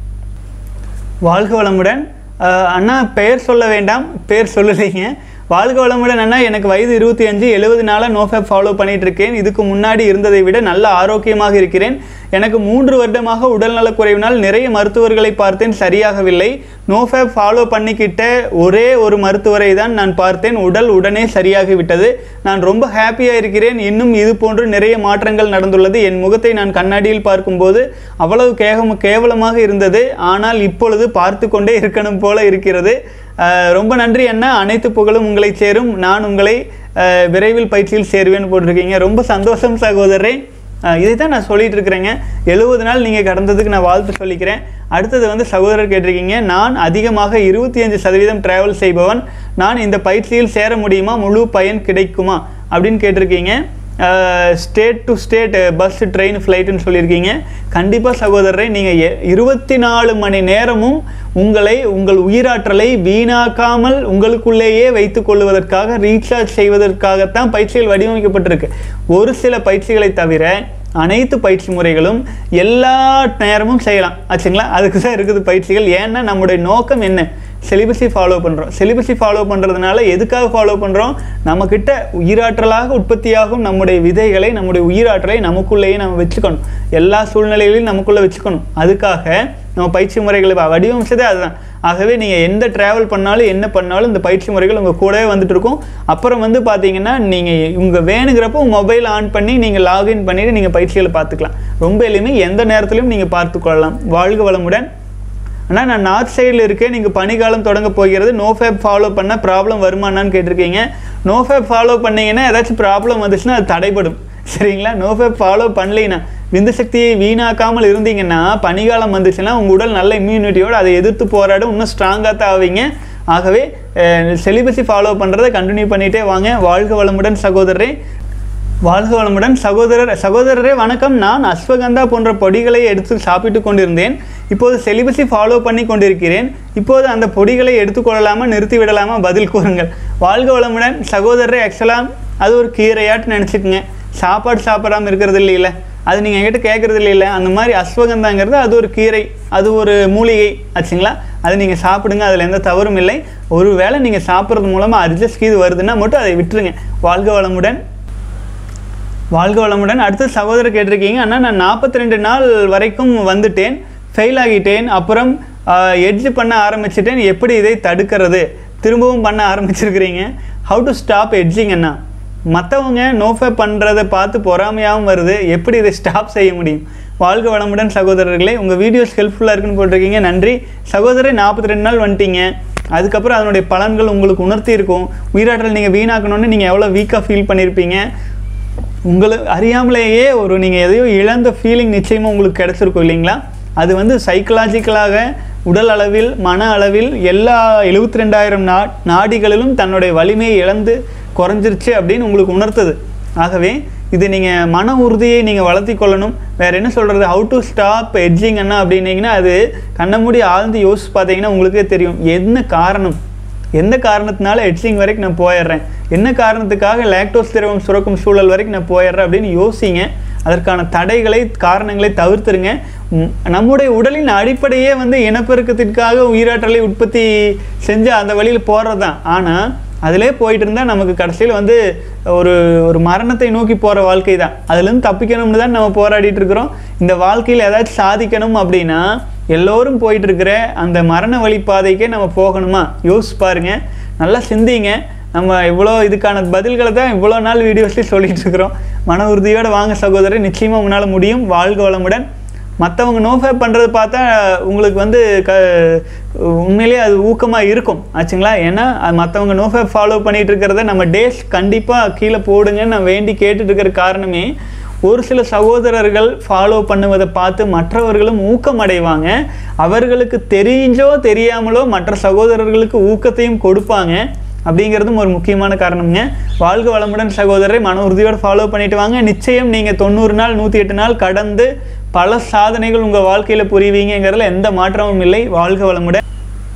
வாழ்க வளமுடன் அஹ், அண்ணா பெயர் சொல்ல வேண்டாம் பெயர் சொல்லலைங்க வாழ்க வளமுடன் அண்ணா எனக்கு வயது இருபத்தி அஞ்சு எழுபது நாளாக நோஃபேப் ஃபாலோ பண்ணிட்டு இருக்கேன் இதுக்கு முன்னாடி இருந்ததை விட நல்ல ஆரோக்கியமாக இருக்கிறேன் எனக்கு மூன்று வருடமாக உடல்நலக் குறைவினால் நிறைய மருத்துவர்களை பார்த்தேன் சரியாகவில்லை நோஃபேப் ஃபாலோ பண்ணிக்கிட்ட ஒரே ஒரு மருத்துவரை தான் நான் பார்த்தேன் உடல் உடனே சரியாகிவிட்டது நான் ரொம்ப ஹாப்பியாக இருக்கிறேன் இன்னும் இது போன்று நிறைய மாற்றங்கள் நடந்துள்ளது என் முகத்தை நான் கண்ணாடியில் பார்க்கும்போது அவ்வளவு கேகம் கேவலமாக இருந்தது ஆனால் இப்பொழுது பார்த்து கொண்டே இருக்கணும் போல இருக்கிறது அஹ் ரொம்ப நன்றி அண்ணா அனைத்து புகழும் உங்களை சேரும் நான் உங்களை அஹ், விரைவில் பயிற்சியில் சேருவேன்னு போட்டிருக்கீங்க ரொம்ப சந்தோஷம் சகோதரரே அஹ், இதை தான் நான் சொல்லிட்டு இருக்கிறேங்க எழுபது நாள் நீங்கள் கடந்ததுக்கு நான் வாழ்த்து சொல்லிக்கிறேன் அடுத்தது வந்து சகோதரர் கேட்டிருக்கீங்க நான் அதிகமாக இருபத்தி அஞ்சு சதவீதம் டிராவல் செய்பவன் நான் இந்த பயிற்சியில் சேர முடியுமா முழு பயன் கிடைக்குமா அப்படின்னு கேட்டிருக்கீங்க state to state bus train ஃப்ளைட்டுன்னு சொல்லியிருக்கீங்க கண்டிப்பாக சகோதரரை நீங்கள் இருபத்தி நாலு மணி நேரமும் உங்களை உங்கள் உயிராற்றலை வீணாக்காமல் உங்களுக்குள்ளேயே வைத்துக் கொள்வதற்காக ரீசார்ஜ் செய்வதற்காகத்தான் பயிற்சிகள் வடிவமைக்கப்பட்டிருக்கு ஒரு சில பயிற்சிகளை தவிர அனைத்து பயிற்சி முறைகளும் எல்லா நேரமும் செய்யலாம் ஆச்சுங்களா அதுக்கு தான் இருக்குது பயிற்சிகள் ஏன்னா நம்முடைய நோக்கம் என்ன செலிபஸை ஃபாலோ பண்ணுறோம் செலிபஸை ஃபாலோ பண்ணுறதுனால எதுக்காக ஃபாலோ பண்ணுறோம் நம்மக்கிட்ட உயிராற்றலாக உற்பத்தியாகும் நம்முடைய விதைகளை நம்முடைய உயிராற்றலை நமக்குள்ளேயே நம்ம வச்சுக்கணும் எல்லா சூழ்நிலைகளையும் நமக்குள்ளே வச்சுக்கணும் அதுக்காக நம்ம பயிற்சி முறைகளை வ- வடிவமைச்சதே அதுதான் ஆகவே நீங்கள் எந்த ட்ராவல் பண்ணாலும் என்ன பண்ணாலும் இந்த பயிற்சி முறைகள் உங்கள் கூடவே வந்துட்டு இருக்கும் அப்புறம் வந்து பார்த்தீங்கன்னா நீங்கள் உங்கள் வேணுங்கிறப்போ மொபைல் ஆன் பண்ணி நீங்கள் லாகின் பண்ணிவிட்டு நீங்கள் பயிற்சிகளை பார்த்துக்கலாம் ரொம்ப எளிமை எந்த நேரத்திலையும் நீங்கள் பார்த்துக்கொள்ளலாம் வாழ்க வளமுடன் ஆனால் நான் நார்த் சைடில் இருக்கேன் நீங்கள் பனிக்காலம் தொடங்க போகிறது நோ ஃபேப் ஃபாலோ பண்ண ப்ராப்ளம் வருமானான்னு கேட்டிருக்கீங்க நோ ஃபேப் ஃபாலோ பண்ணீங்கன்னா ஏதாச்சும் ப்ராப்ளம் வந்துச்சுன்னா அது தடைப்படும் சரிங்களா நோ ஃபேப் ஃபாலோ பண்ணலைன்னா விந்து சக்தியை வீணாக்காமல் இருந்தீங்கன்னா பனிக்காலம் வந்துச்சுன்னா உங்கள் உடல் நல்ல இம்யூனிட்டியோடு அதை எதிர்த்து போராடும் இன்னும் ஸ்ட்ராங்காக தான் ஆவீங்க ஆகவே செலிபஸி ஃபாலோ பண்ணுறதை கண்டினியூ பண்ணிகிட்டே வாங்க வாழ்க வளமுடன் சகோதரரே வாழ்க வளமுடன் சகோதரர் சகோதரரே வணக்கம் நான் அஸ்வகந்தா போன்ற பொடிகளை எடுத்து சாப்பிட்டு கொண்டிருந்தேன் இப்போது செலிபஸை ஃபாலோ பண்ணி கொண்டிருக்கிறேன் இப்போது அந்த பொடிகளை எடுத்துக்கொள்ளலாமா நிறுத்தி விடலாமா பதில் கூறுங்கள் வாழ்க வளமுடன் சகோதரரே ஆக்சுவலாக அது ஒரு கீரையாட்டு நினச்சிக்கோங்க சாப்பாடு சாப்பிடாம இருக்கிறது இல்லைல்ல அது நீங்கள் என்கிட்ட கேட்குறது இல்லைல்ல அந்த மாதிரி அஸ்வகந்தாங்கிறது அது ஒரு கீரை அது ஒரு மூலிகை ஆச்சுங்களா அது நீங்கள் சாப்பிடுங்க அதில் எந்த தவறும் இல்லை ஒரு வேளை நீங்கள் சாப்பிட்றது மூலமாக அட்ஜஸ்ட் கீது வருதுன்னா மட்டும் அதை விட்டுருங்க வாழ்க வளமுடன் வாழ்க வளமுடன் அடுத்து சகோதரர் கேட்டிருக்கீங்க அண்ணா நான் நாற்பத்தி ரெண்டு நாள் வரைக்கும் வந்துட்டேன் ஃபெயில் ஆகிட்டேன் அப்புறம் எட்ஜ் பண்ண ஆரம்பிச்சிட்டேன் எப்படி இதை தடுக்கிறது திரும்பவும் பண்ண ஆரம்பிச்சிருக்கிறீங்க ஹவு டு ஸ்டாப் எட்ஜிங் அண்ணா மற்றவங்க நோஃபே பண்ணுறதை பார்த்து பொறாமையாகவும் வருது எப்படி இதை ஸ்டாப் செய்ய முடியும் வாழ்க வளமுடன் சகோதரர்களே உங்கள் வீடியோஸ் ஹெல்ப்ஃபுல்லாக இருக்குன்னு போட்டிருக்கீங்க நன்றி சகோதரர் நாற்பத்தி ரெண்டு நாள் வந்துட்டீங்க அதுக்கப்புறம் அதனுடைய பலன்கள் உங்களுக்கு உணர்த்தி இருக்கும் உயிராற்றல் நீங்கள் வீணாக்கணும்னு நீங்கள் எவ்வளோ வீக்காக ஃபீல் பண்ணியிருப்பீங்க உங்களை அறியாமலேயே ஒரு நீங்கள் எதையோ இழந்த ஃபீலிங் நிச்சயமாக உங்களுக்கு கிடச்சிருக்கும் இல்லைங்களா அது வந்து சைக்கலாஜிக்கலாக உடல் அளவில் மன அளவில் எல்லா எழுபத்தி ரெண்டாயிரம் நா நாடிகளிலும் தன்னுடைய வலிமையை இழந்து குறைஞ்சிருச்சு அப்படின்னு உங்களுக்கு உணர்த்துது ஆகவே இது நீங்கள் மன உறுதியை நீங்கள் வளர்த்தி கொள்ளணும் வேறு என்ன சொல்கிறது ஹவு டு ஸ்டாப் எட்ஜிங் என்ன அப்படின்னீங்கன்னா அது கண்ண மூடி ஆழ்ந்து யோசிச்சு பார்த்தீங்கன்னா உங்களுக்கே தெரியும் என்ன காரணம் எந்த காரணத்தினால எட்சிங் வரைக்கும் நான் போயிடுறேன் என்ன காரணத்துக்காக லாக்டோஸ் திரவம் சுரக்கும் சூழல் வரைக்கும் நான் போயிடுறேன் அப்படின்னு யோசிங்க அதற்கான தடைகளை காரணங்களை தவிர்த்துருங்க ம், நம்முடைய உடலின் அடிப்படையே வந்து இனப்பெருக்கத்திற்காக உயிராற்றலை உற்பத்தி செஞ்சு அந்த வழியில் போகிறது தான் ஆனால் அதிலே போயிட்டு இருந்தால் நமக்கு கடைசியில் வந்து ஒரு ஒரு மரணத்தை நோக்கி போகிற வாழ்க்கை தான் அதுலேருந்து தப்பிக்கணும்னு தான் நம்ம போராடிட்டு இருக்கிறோம் இந்த வாழ்க்கையில் ஏதாச்சும் சாதிக்கணும் அப்படின்னா எல்லோரும் போயிட்டு இருக்கிற அந்த மரண வழிப்பாதைக்கே நம்ம போகணுமா யோசிச்சு பாருங்க நல்லா சிந்திங்க நம்ம இவ்வளோ இதுக்கான பதில்களை தான் இவ்வளோ நாள் வீடியோஸ்லேயும் சொல்லிட்டு இருக்கிறோம் மன உறுதியோடு வாங்க சகோதரர் நிச்சயமாக உங்களால் முடியும் வாழ்க வளமுடன் மற்றவங்க நோஃபே பண்ணுறது பார்த்தா உங்களுக்கு வந்து க உண்மையிலேயே அது ஊக்கமாக இருக்கும் ஆச்சுங்களா ஏன்னா அது மற்றவங்க நோஃபே ஃபாலோ பண்ணிட்டு இருக்கிறத நம்ம டேஸ் கண்டிப்பாக கீழே போடுங்கன்னு நான் வேண்டி கேட்டுட்டு இருக்கிற காரணமே ஒரு சில சகோதரர்கள் ஃபாலோ பண்ணுவதை பார்த்து மற்றவர்களும் ஊக்கம் அடைவாங்க அவர்களுக்கு தெரிஞ்சோ தெரியாமலோ மற்ற சகோதரர்களுக்கு ஊக்கத்தையும் கொடுப்பாங்க அப்படிங்கிறதும் ஒரு முக்கியமான காரணம்ங்க வாழ்க வளமுடன் சகோதரரை மன உறுதியோடு ஃபாலோ பண்ணிட்டு வாங்க நிச்சயம் நீங்கள் தொண்ணூறு நாள் நூற்றி எட்டு நாள் கடந்து பல சாதனைகள் உங்கள் வாழ்க்கையில் புரிவீங்கிறதுல எந்த மாற்றமும் இல்லை வாழ்க வளமுடன்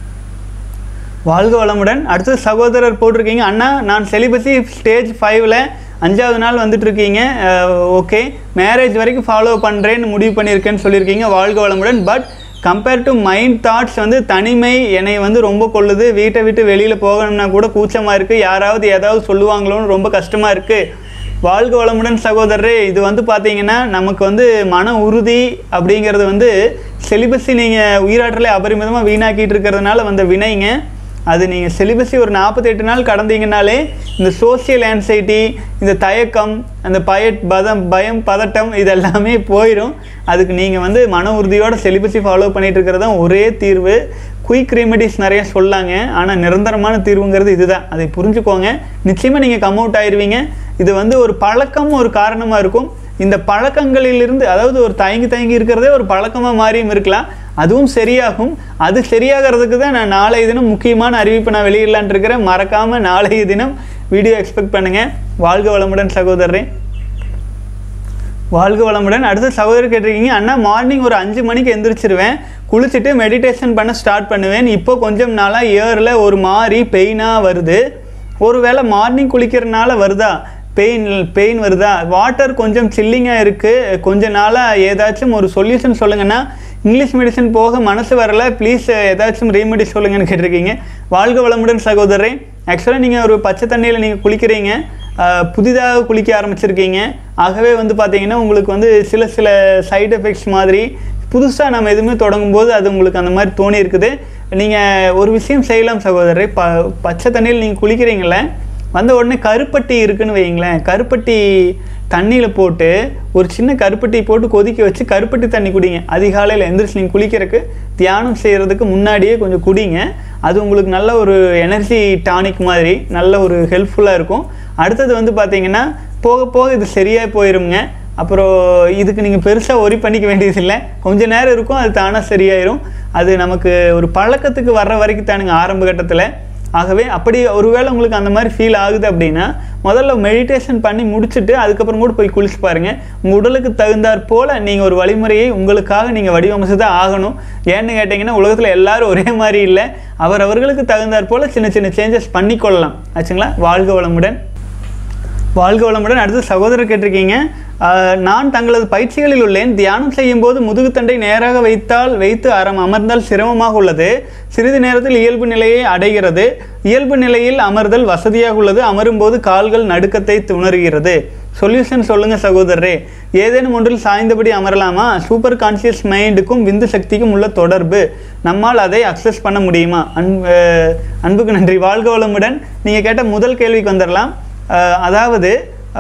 வாழ்க வளமுடன் அடுத்து சகோதரர் போட்டிருக்கீங்க அண்ணா நான் செலிபஸி ஸ்டேஜ் ஃபைவ்ல அஞ்சாவது நாள் வந்துட்டு இருக்கீங்க ஓகே மேரேஜ் வரைக்கும் ஃபாலோ பண்ணுறேன்னு முடிவு பண்ணியிருக்கேன்னு சொல்லியிருக்கீங்க வாழ்க வளமுடன் but compare to mind thoughts வந்து தனிமை என்னை வந்து ரொம்ப கொள்ளுது வீட்டை விட்டு வெளியில் போகணும்னா கூட கூச்சமாக இருக்குது யாராவது ஏதாவது சொல்லுவாங்களோன்னு ரொம்ப கஷ்டமாக இருக்குது வாழ்க வளமுடன் சகோதரரே இது வந்து பார்த்தீங்கன்னா நமக்கு வந்து மன உறுதி அப்படிங்கிறது வந்து செலிபஸை நீங்கள் உயிராற்றலை அபரிமிதமாக வீணாக்கிட்டு இருக்கிறதுனால வந்த வினைங்க அது நீங்கள் செலிபஸை ஒரு நாற்பத்தெட்டு நாள் கடந்தீங்கனாலே இந்த சோஷியல் ஆன்சைட்டி இந்த தயக்கம் அந்த பய பதம் பயம் பதட்டம் இது எல்லாமே போயிடும் அதுக்கு நீங்கள் வந்து மன உறுதியோட செலிபஸை ஃபாலோ பண்ணிட்டு இருக்கிறது தான் ஒரே தீர்வு குயிக் ரெமெடிஸ் நிறைய சொல்லாங்க ஆனால் நிரந்தரமான தீர்வுங்கிறது இதுதான் அதை புரிஞ்சுக்கோங்க நிச்சயமாக நீங்கள் கம் அவுட் ஆயிடுவீங்க இது வந்து ஒரு பழக்கம் ஒரு காரணமாக இருக்கும் இந்த பழக்கங்களிலிருந்து அதாவது ஒரு தயங்கி தயங்கி இருக்கிறதே ஒரு பழக்கமாக மாறியும் இருக்கலாம் அதுவும் சரியாகும் அது சரியாகிறதுக்கு தான் நான் நாளைய தினம் முக்கியமான அறிவிப்பு நான் வெளியிடலான் இருக்கிறேன் மறக்காமல் நாளைய தினம் வீடியோ எக்ஸ்பெக்ட் பண்ணுங்கள் வாழ்க வளமுடன் சகோதரரே வாழ்க வளமுடன் அடுத்து சகோதரர் கேட்டிருக்கீங்க அண்ணா மார்னிங் ஒரு அஞ்சு மணிக்கு எந்திரிச்சிருவேன் குளிச்சுட்டு மெடிடேஷன் பண்ண ஸ்டார்ட் பண்ணுவேன் இப்போ கொஞ்சம் நாளாக இயரில் ஒரு மாதிரி பெயினாக வருது ஒருவேளை மார்னிங் குளிக்கிறனால வருதா பெயின் பெயின் வருதா வாட்டர் கொஞ்சம் சில்லிங்காக இருக்குது கொஞ்ச நாளாக ஏதாச்சும் ஒரு சொல்யூஷன் சொல்லுங்கன்னா இங்கிலீஷ் மெடிசன் போக மனசு வரல ப்ளீஸ் ஏதாச்சும் ரெமெடி சொல்லுங்கன்னு கேட்டிருக்கீங்க வாழ்க வளமுடன் சகோதரரே ஆக்சுவலாக நீங்கள் ஒரு பச்சை தண்ணியில் நீங்கள் குளிக்கிறீங்க ஆஹ் புதிதாக குளிக்க ஆரம்பிச்சிருக்கீங்க ஆகவே வந்து பார்த்தீங்கன்னா உங்களுக்கு வந்து சில சில சைடு எஃபெக்ட்ஸ் மாதிரி புதுசாக நம்ம எதுவுமே தொடங்கும்போது அது உங்களுக்கு அந்த மாதிரி தோணி இருக்குது நீங்கள் ஒரு விஷயம் செய்யலாம் சகோதரரை ப பச்சை தண்ணியில் நீங்கள் குளிக்கிறீங்களே வந்த உடனே கருப்பட்டி இருக்குன்னு வைங்களேன் கருப்பட்டி தண்ணியில் போட்டு ஒரு சின்ன கருப்பட்டி போட்டு கொதிக்க வச்சு கருப்பட்டி தண்ணி குடிங்க அதிகாலையில் எந்திரிச்சு நீங்கள் குளிக்கிறதுக்கு தியானம் செய்கிறதுக்கு முன்னாடியே கொஞ்சம் குடிங்க அது உங்களுக்கு நல்ல ஒரு எனர்ஜி டானிக் மாதிரி நல்ல ஒரு ஹெல்ப்ஃபுல்லாக இருக்கும் அடுத்தது வந்து பார்த்தீங்கன்னா போக போக இது சரியாக போயிருங்க அப்புறம் இதுக்கு நீங்கள் பெருசாக ஒரி பண்ணிக்க வேண்டியதில்லை கொஞ்ச நேரம் இருக்கும் அது தானாக சரியாயிரும் அது நமக்கு ஒரு பழக்கத்துக்கு வர்ற வரைக்கும் தானுங்க ஆரம்ப கட்டத்தில் ஆகவே அப்படி ஒருவேளை உங்களுக்கு அந்த மாதிரி ஃபீல் ஆகுது அப்படின்னா முதல்ல மெடிடேஷன் பண்ணி முடிச்சுட்டு அதுக்கப்புறம் கூட போய் குளிச்சு பாருங்க உங்க உடலுக்கு தகுந்தாற் போல நீங்கள் ஒரு வழிமுறையை உங்களுக்காக நீங்கள் வடிவமைச்சு தான் ஆகணும் ஏன்னு கேட்டிங்கன்னா உலகத்தில் எல்லாரும் ஒரே மாதிரி இல்லை அவர் அவர்களுக்கு தகுந்தாற் போல சின்ன சின்ன சேஞ்சஸ் பண்ணிக்கொள்ளலாம் ஆச்சுங்களா வாழ்க வளமுடன் வாழ்க வளமுடன் அடுத்து சகோதரர் கேட்டிருக்கீங்க ஆஹ், நான் தங்களது பயிற்சிகளில் உள்ளேன் தியானம் செய்யும் போது முதுகுத்தண்டை நேராக வைத்தால் வைத்து அறம் அமர்ந்தால் சிரமமாக உள்ளது சிறிது நேரத்தில் இயல்பு நிலையை அடைகிறது இயல்பு நிலையில் அமர்தல் வசதியாக உள்ளது அமரும்போது கால்கள் நடுக்கத்தை உணர்கிறது சொல்யூஷன் சொல்லுங்க சகோதரரே ஏதேனும் ஒன்றில் சாய்ந்தபடி அமரலாமா சூப்பர் கான்சியஸ் மைண்டுக்கும் விந்து சக்திக்கும் உள்ள தொடர்பு நம்மால் அதை அக்சஸ் பண்ண முடியுமா அன்பு அன்புக்கு நன்றி வாழ்க வளமுடன் நீங்கள் கேட்ட முதல் கேள்விக்கு வந்துடலாம் அஹ் அதாவது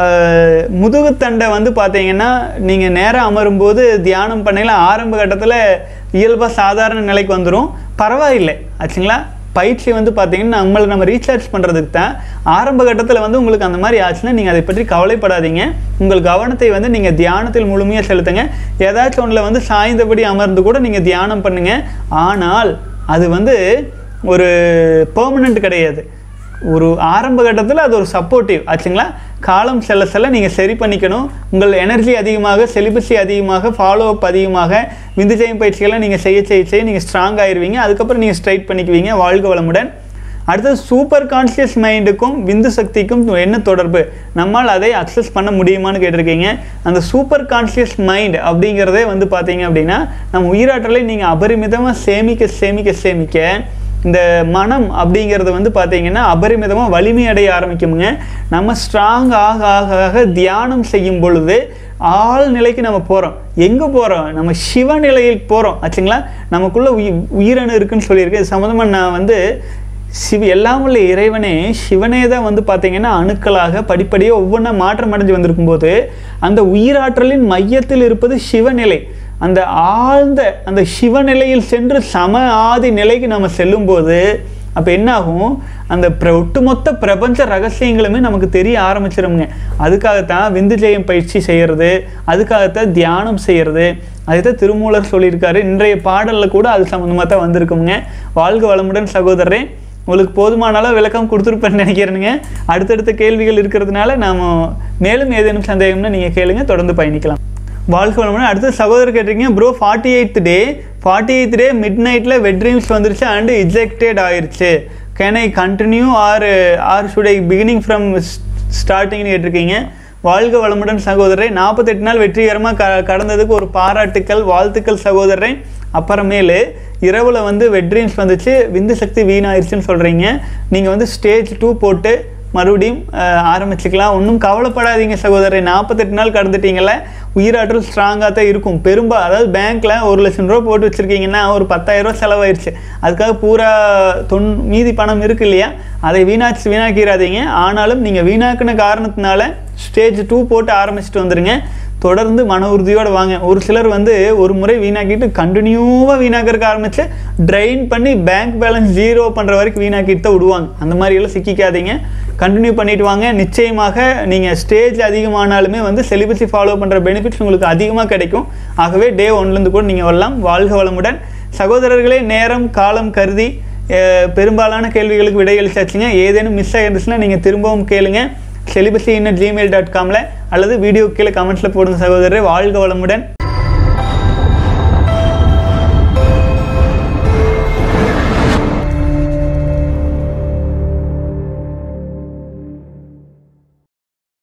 அஹ் முதுகுத்தண்டை வந்து பார்த்தீங்கன்னா நீங்கள் நேராக அமரும்போது தியானம் பண்ணையில் ஆரம்ப கட்டத்தில் இயல்பாக சாதாரண நிலைக்கு வந்துடும் பரவாயில்லை ஆச்சுங்களா பயிற்சி வந்து பார்த்தீங்கன்னா நம்மளை நம்ம ரீசார்ஜ் பண்ணுறதுக்கு தான் ஆரம்ப கட்டத்தில் வந்து உங்களுக்கு அந்த மாதிரி ஆச்சுன்னா நீங்கள் அதை பற்றி கவலைப்படாதீங்க உங்கள் கவனத்தை வந்து நீங்கள் தியானத்தில் முழுமையாக செலுத்துங்க ஏதாச்சும் ஒன்றில் வந்து சாய்ந்தபடி அமர்ந்து கூட நீங்கள் தியானம் பண்ணுங்க ஆனால் அது வந்து ஒரு பெர்மனண்ட் கிடையாது ஒரு ஆரம்ப கட்டத்தில் அது ஒரு சப்போர்ட்டிவ் ஆச்சுங்களா காலம் செல்ல செல்ல நீங்கள் சரி பண்ணிக்கணும் உங்கள் எனர்ஜி அதிகமாக செலிபஸி அதிகமாக ஃபாலோ அப் அதிகமாக விந்துஜயம் பயிற்சிகளை நீங்கள் செய்ய செய்ய செய்ய நீங்கள் ஸ்ட்ராங் ஆயிருவீங்க அதுக்கப்புறம் நீங்கள் ஸ்ட்ரைட் பண்ணிக்குவீங்க வாழ்க வளமுடன் அடுத்தது சூப்பர் கான்ஷியஸ் மைண்டுக்கும் விந்து சக்திக்கும் என்ன தொடர்பு நம்மால் அதை அக்சஸ் பண்ண முடியுமான்னு கேட்டிருக்கீங்க அந்த சூப்பர் கான்ஷியஸ் மைண்ட் அப்படிங்கிறதே வந்து பார்த்தீங்க அப்படின்னா நம்ம உயிராற்றலை நீங்கள் அபரிமிதமாக சேமிக்க சேமிக்க சேமிக்க இந்த மனம் அப்படிங்கிறது வந்து பார்த்தீங்கன்னா அபரிமிதமாக வலிமை அடைய ஆரம்பிக்குமுங்க நம்ம ஸ்ட்ராங் ஆக ஆக ஆக தியானம் செய்யும் பொழுது ஆள் நிலைக்கு நம்ம போகிறோம் எங்கே போகிறோம் நம்ம சிவநிலையில் போகிறோம் ஆச்சுங்களா நமக்குள்ள உயி உயிரணு இருக்குன்னு சொல்லியிருக்கேன் இது சம்மந்தமாக நான் வந்து சிவ எல்லாம் உள்ள இறைவனே சிவனே தான் வந்து பார்த்தீங்கன்னா அணுக்களாக படிப்படியாக ஒவ்வொன்றா மாற்றம் அடைஞ்சு வந்திருக்கும்போது அந்த உயிராற்றலின் மையத்தில் இருப்பது சிவநிலை அந்த ஆழ்ந்த அந்த சிவநிலையில் சென்று சம ஆதி நிலைக்கு நம்ம செல்லும்போது அப்போ என்னாகும் அந்த பிர ஒட்டுமொத்த பிரபஞ்ச ரகசியங்களுமே நமக்கு தெரிய ஆரம்பிச்சிருங்க அதுக்காகத்தான் விந்து ஜெயம் பயிற்சி செய்கிறது அதுக்காகத்தான் தியானம் செய்கிறது அதுதான் திருமூலர் சொல்லியிருக்காரு இன்றைய பாடலில் கூட அது சம்மந்தமாக தான் வந்திருக்குங்க வாழ்க வளமுடன் சகோதரரே உங்களுக்கு போதுமான அளவு விளக்கம் கொடுத்துருப்பேன்னு நினைக்கிறேனுங்க அடுத்தடுத்த கேள்விகள் இருக்கிறதுனால நாம் மேலும் ஏதேனும் சந்தேகம்னா நீங்கள் கேளுங்க தொடர்ந்து பயணிக்கலாம் வாழ்க வளமுடன் அடுத்து சகோதரர் கேட்டிருக்கீங்க bro forty eighth day forty eighth day மிட் நைட்டில் வெட் ட்ரீம்ஸ் வந்துருச்சு அண்டு இஜெக்டட் ஆயிருச்சு can I continue or or should I beginning from ஸ்டார்டிங்னு கேட்டிருக்கீங்க வாழ்க வளமுடன் சகோதரரை நாற்பத்தெட்டு நாள் வெற்றிகரமாக க கடந்ததுக்கு ஒரு பாராட்டுக்கள் வாழ்த்துக்கள் சகோதரரை அப்புறமேலு இரவில் வந்து வெட் ட்ரீம்ஸ் வந்துச்சு விந்து சக்தி வீணாயிருச்சுன்னு சொல்கிறீங்க நீங்கள் வந்து ஸ்டேஜ் டூ போட்டு மறுபடியும் அஹ், ஆரம்பிச்சுக்கலாம் ஒன்றும் கவலைப்படாதீங்க சகோதரரை நாற்பத்தெட்டு நாள் கடந்துட்டீங்கல்ல உயிராற்றல் ஸ்ட்ராங்காக தான் இருக்கும் பெரும்பா அதாவது பேங்க்கில் ஒரு லட்சம் ரூபா போட்டு வச்சுருக்கீங்கன்னா ஒரு பத்தாயிரம் ரூபா செலவாயிருச்சு அதுக்காக பூரா தொன் மீதி பணம் இருக்கு இல்லையா அதை வீணாச்சு வீணாக்கிறாதீங்க ஆனாலும் நீங்கள் வீணாக்குன காரணத்தினால ஸ்டேஜ் டூ போட்டு ஆரம்பிச்சுட்டு வந்துடுங்க தொடர்ந்து மன உறுதியோடு வாங்க ஒரு சிலர் வந்து ஒரு முறை வீணாக்கிட்டு கண்டினியூவாக வீணாக்கிறதுக்கு ஆரம்பிச்சு ட்ரைன் பண்ணி பேங்க் பேலன்ஸ் ஜீரோ பண்ணுற வரைக்கும் வீணாக்கிட்டு தான் விடுவாங்க அந்த மாதிரியெல்லாம் சிக்கிக்காதீங்க கண்டினியூ பண்ணிட்டு வாங்க நிச்சயமாக நீங்கள் ஸ்டேஜ் அதிகமானாலுமே வந்து செலிபஸி ஃபாலோ பண்ணுற பெனிஃபிட்ஸ் உங்களுக்கு அதிகமாக கிடைக்கும் ஆகவே டே ஒன்லேருந்து கூட நீங்கள் வரலாம் வாழ்க வளமுடன் சகோதரர்களே நேரம் காலம் கருதி அஹ், பெரும்பாலான கேள்விகளுக்கு விடையளிச்சாச்சுங்க ஏதேனும் மிஸ் ஆகிருந்துச்சுன்னா நீங்கள் திரும்பவும் கேளுங்க செலிபஸி இன்னும் ஜிமெயில் டாட் காமில் அல்லது வீடியோ கீழே கமெண்ட்ஸில் போடுங்க சகோதரர் வாழ்க வளமுடன்